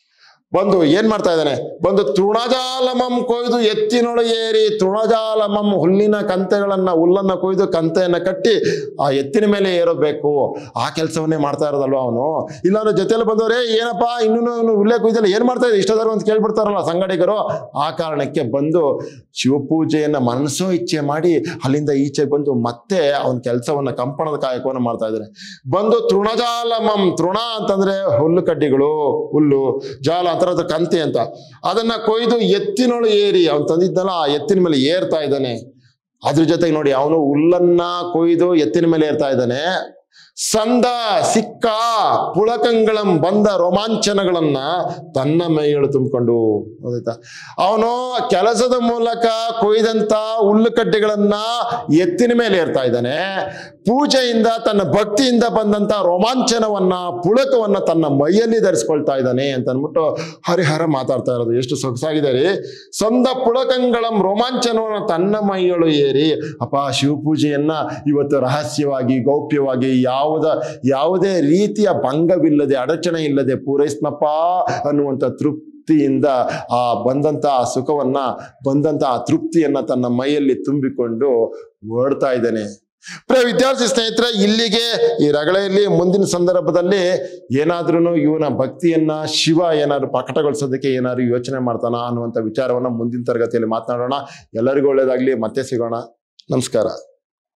ಬಂದು ಏನ್ ಮಾಡ್ತಾ ಇದ್ದಾನೆ ಬಂದು ತೃಣಜಾಲಮಂ ಕೊಯ್ದು ಎತ್ತಿನೊಳ ಏರಿ ತೃಣಜಾಲಮಂ ಹುಲ್ಲಿನ ಕಂತೆಗಳನ್ನ ಹುಲ್ಲನ್ನ ಕೊಯ್ದು ಕಂತೆಯನ್ನ ಕಟ್ಟಿ ಆ ಎತ್ತಿನ ಮೇಲೆ ಏರಬೇಕು ಆ ಕೆಲಸವನ್ನೇ ಮಾಡ್ತಾ ಇರೋದಲ್ವ ಅವನು ಇಲ್ಲಾಂದ್ರೆ ಜೊತೆಲಿ ಬಂದವರೇ ಏನಪ್ಪಾ ಇನ್ನೂ ಇವನು ಹುಲ್ಲೆ ಕೊಯ್ದಲ್ಲ ಏನ್ ಮಾಡ್ತಾ ಇದೆ ಇಷ್ಟದಾರು ಅಂತ ಕೇಳ್ಬಿಡ್ತಾರಲ್ಲ ಸಂಗಡಿಗರು ಆ ಕಾರಣಕ್ಕೆ ಬಂದು ಶಿವಪೂಜೆಯನ್ನ ಮನಸ್ಸೋ ಇಚ್ಛೆ ಮಾಡಿ ಅಲ್ಲಿಂದ ಈಚೆ ಬಂದು ಮತ್ತೆ ಅವನ ಕೆಲಸವನ್ನ ಕಂಪಣದ ಕಾಯಕವನ್ನ ಮಾಡ್ತಾ ಇದ್ದಾನೆ ಬಂದು ತೃಣಜಾಲಮಂ ತೃಣ ಅಂತಂದ್ರೆ ಹುಲ್ಲು ಕಡ್ಡಿಗಳು ಹುಲ್ಲು ಜಾಲ ಅಂತರ ಕಂತೆ ಅಂತ ಅದನ್ನ ಕೊಯ್ದು ಎತ್ತಿನೊಳು ಏರಿ ಅವನು ತಂದಿದ್ದಲ್ಲ ಆ ಎತ್ತಿನ ಮೇಲೆ ಏರ್ತಾ ಇದ್ದಾನೆ ಅದ್ರ ಜೊತೆಗೆ ನೋಡಿ ಅವನು ಹುಲ್ಲನ್ನ ಕೊಯ್ದು ಎತ್ತಿನ ಮೇಲೆ ಏರ್ತಾ ಇದ್ದಾನೆ ಸಂದ ಸಿಕ್ಕ ಪುಳಕಂಗಳಂ ಬಂದ ರೋಮಾಂಚನಗಳನ್ನ ತನ್ನ ಮೈಗಳು ತುಂಬಿಕೊಂಡು ಹೌದಾಯ್ತಾ ಅವನು ಕೆಲಸದ ಮೂಲಕ ಕೊಯ್ದಂತ ಹುಲ್ಲು ಕಡ್ಡಿಗಳನ್ನ ಎತ್ತಿನ ಮೇಲೆ ಏರ್ತಾ ಇದ್ದಾನೆ ಪೂಜೆಯಿಂದ ತನ್ನ ಭಕ್ತಿಯಿಂದ ಬಂದಂತ ರೋಮಾಂಚನವನ್ನ ಪುಳಕವನ್ನ ತನ್ನ ಮೈಯಲ್ಲಿ ಧರಿಸ್ಕೊಳ್ತಾ ಇದ್ದಾನೆ ಅಂತ ಅಂದ್ಬಿಟ್ಟು ಹರಿಹರ ಮಾತಾಡ್ತಾ ಇರೋದು ಎಷ್ಟು ಸೊಗಸಾಗಿದೆ ರೀ ಸಂದ ಪುಳಕಂಗಳಂ ರೋಮಾಂಚನವನ್ನ ತನ್ನ ಮೈಯೊಳು ಏರಿ ಅಪ್ಪ ಶಿವಪೂಜೆಯನ್ನ ಇವತ್ತು ರಹಸ್ಯವಾಗಿ ಗೌಪ್ಯವಾಗಿ ಯಾವುದ ಯಾವುದೇ ರೀತಿಯ ಭಂಗವಿಲ್ಲದೆ ಅಡಚಣೆ ಇಲ್ಲದೆ ಪೂರೈಸ್ನಪ್ಪ ಅನ್ನುವಂಥ ತೃಪ್ತಿಯಿಂದ ಆ ಬಂದಂತ ಆ ಸುಖವನ್ನ ಬಂದಂತ ಆ ತೃಪ್ತಿಯನ್ನ ತನ್ನ ಮೈಯಲ್ಲಿ ತುಂಬಿಕೊಂಡು ಓಡ್ತಾ ಇದ್ದಾನೆ ಪ್ರಿಯ ವಿದ್ಯಾರ್ಥಿ ಸ್ನೇಹಿತರೆ ಇಲ್ಲಿಗೆ ಈ ರಗಳೆಯಲ್ಲಿ ಮುಂದಿನ ಸಂದರ್ಭದಲ್ಲಿ ಏನಾದ್ರೂ ಇವನ ಭಕ್ತಿಯನ್ನ ಶಿವ ಏನಾದ್ರು ಪ್ರಕಟಗೊಳಿಸೋದಕ್ಕೆ ಏನಾದ್ರು ಯೋಚನೆ ಮಾಡ್ತಾನ ಅನ್ನುವಂಥ ವಿಚಾರವನ್ನ ಮುಂದಿನ ತರಗತಿಯಲ್ಲಿ ಮಾತನಾಡೋಣ ಎಲ್ಲರಿಗೂ ಒಳ್ಳೇದಾಗ್ಲಿ ಮತ್ತೆ ಸಿಗೋಣ ನಮಸ್ಕಾರ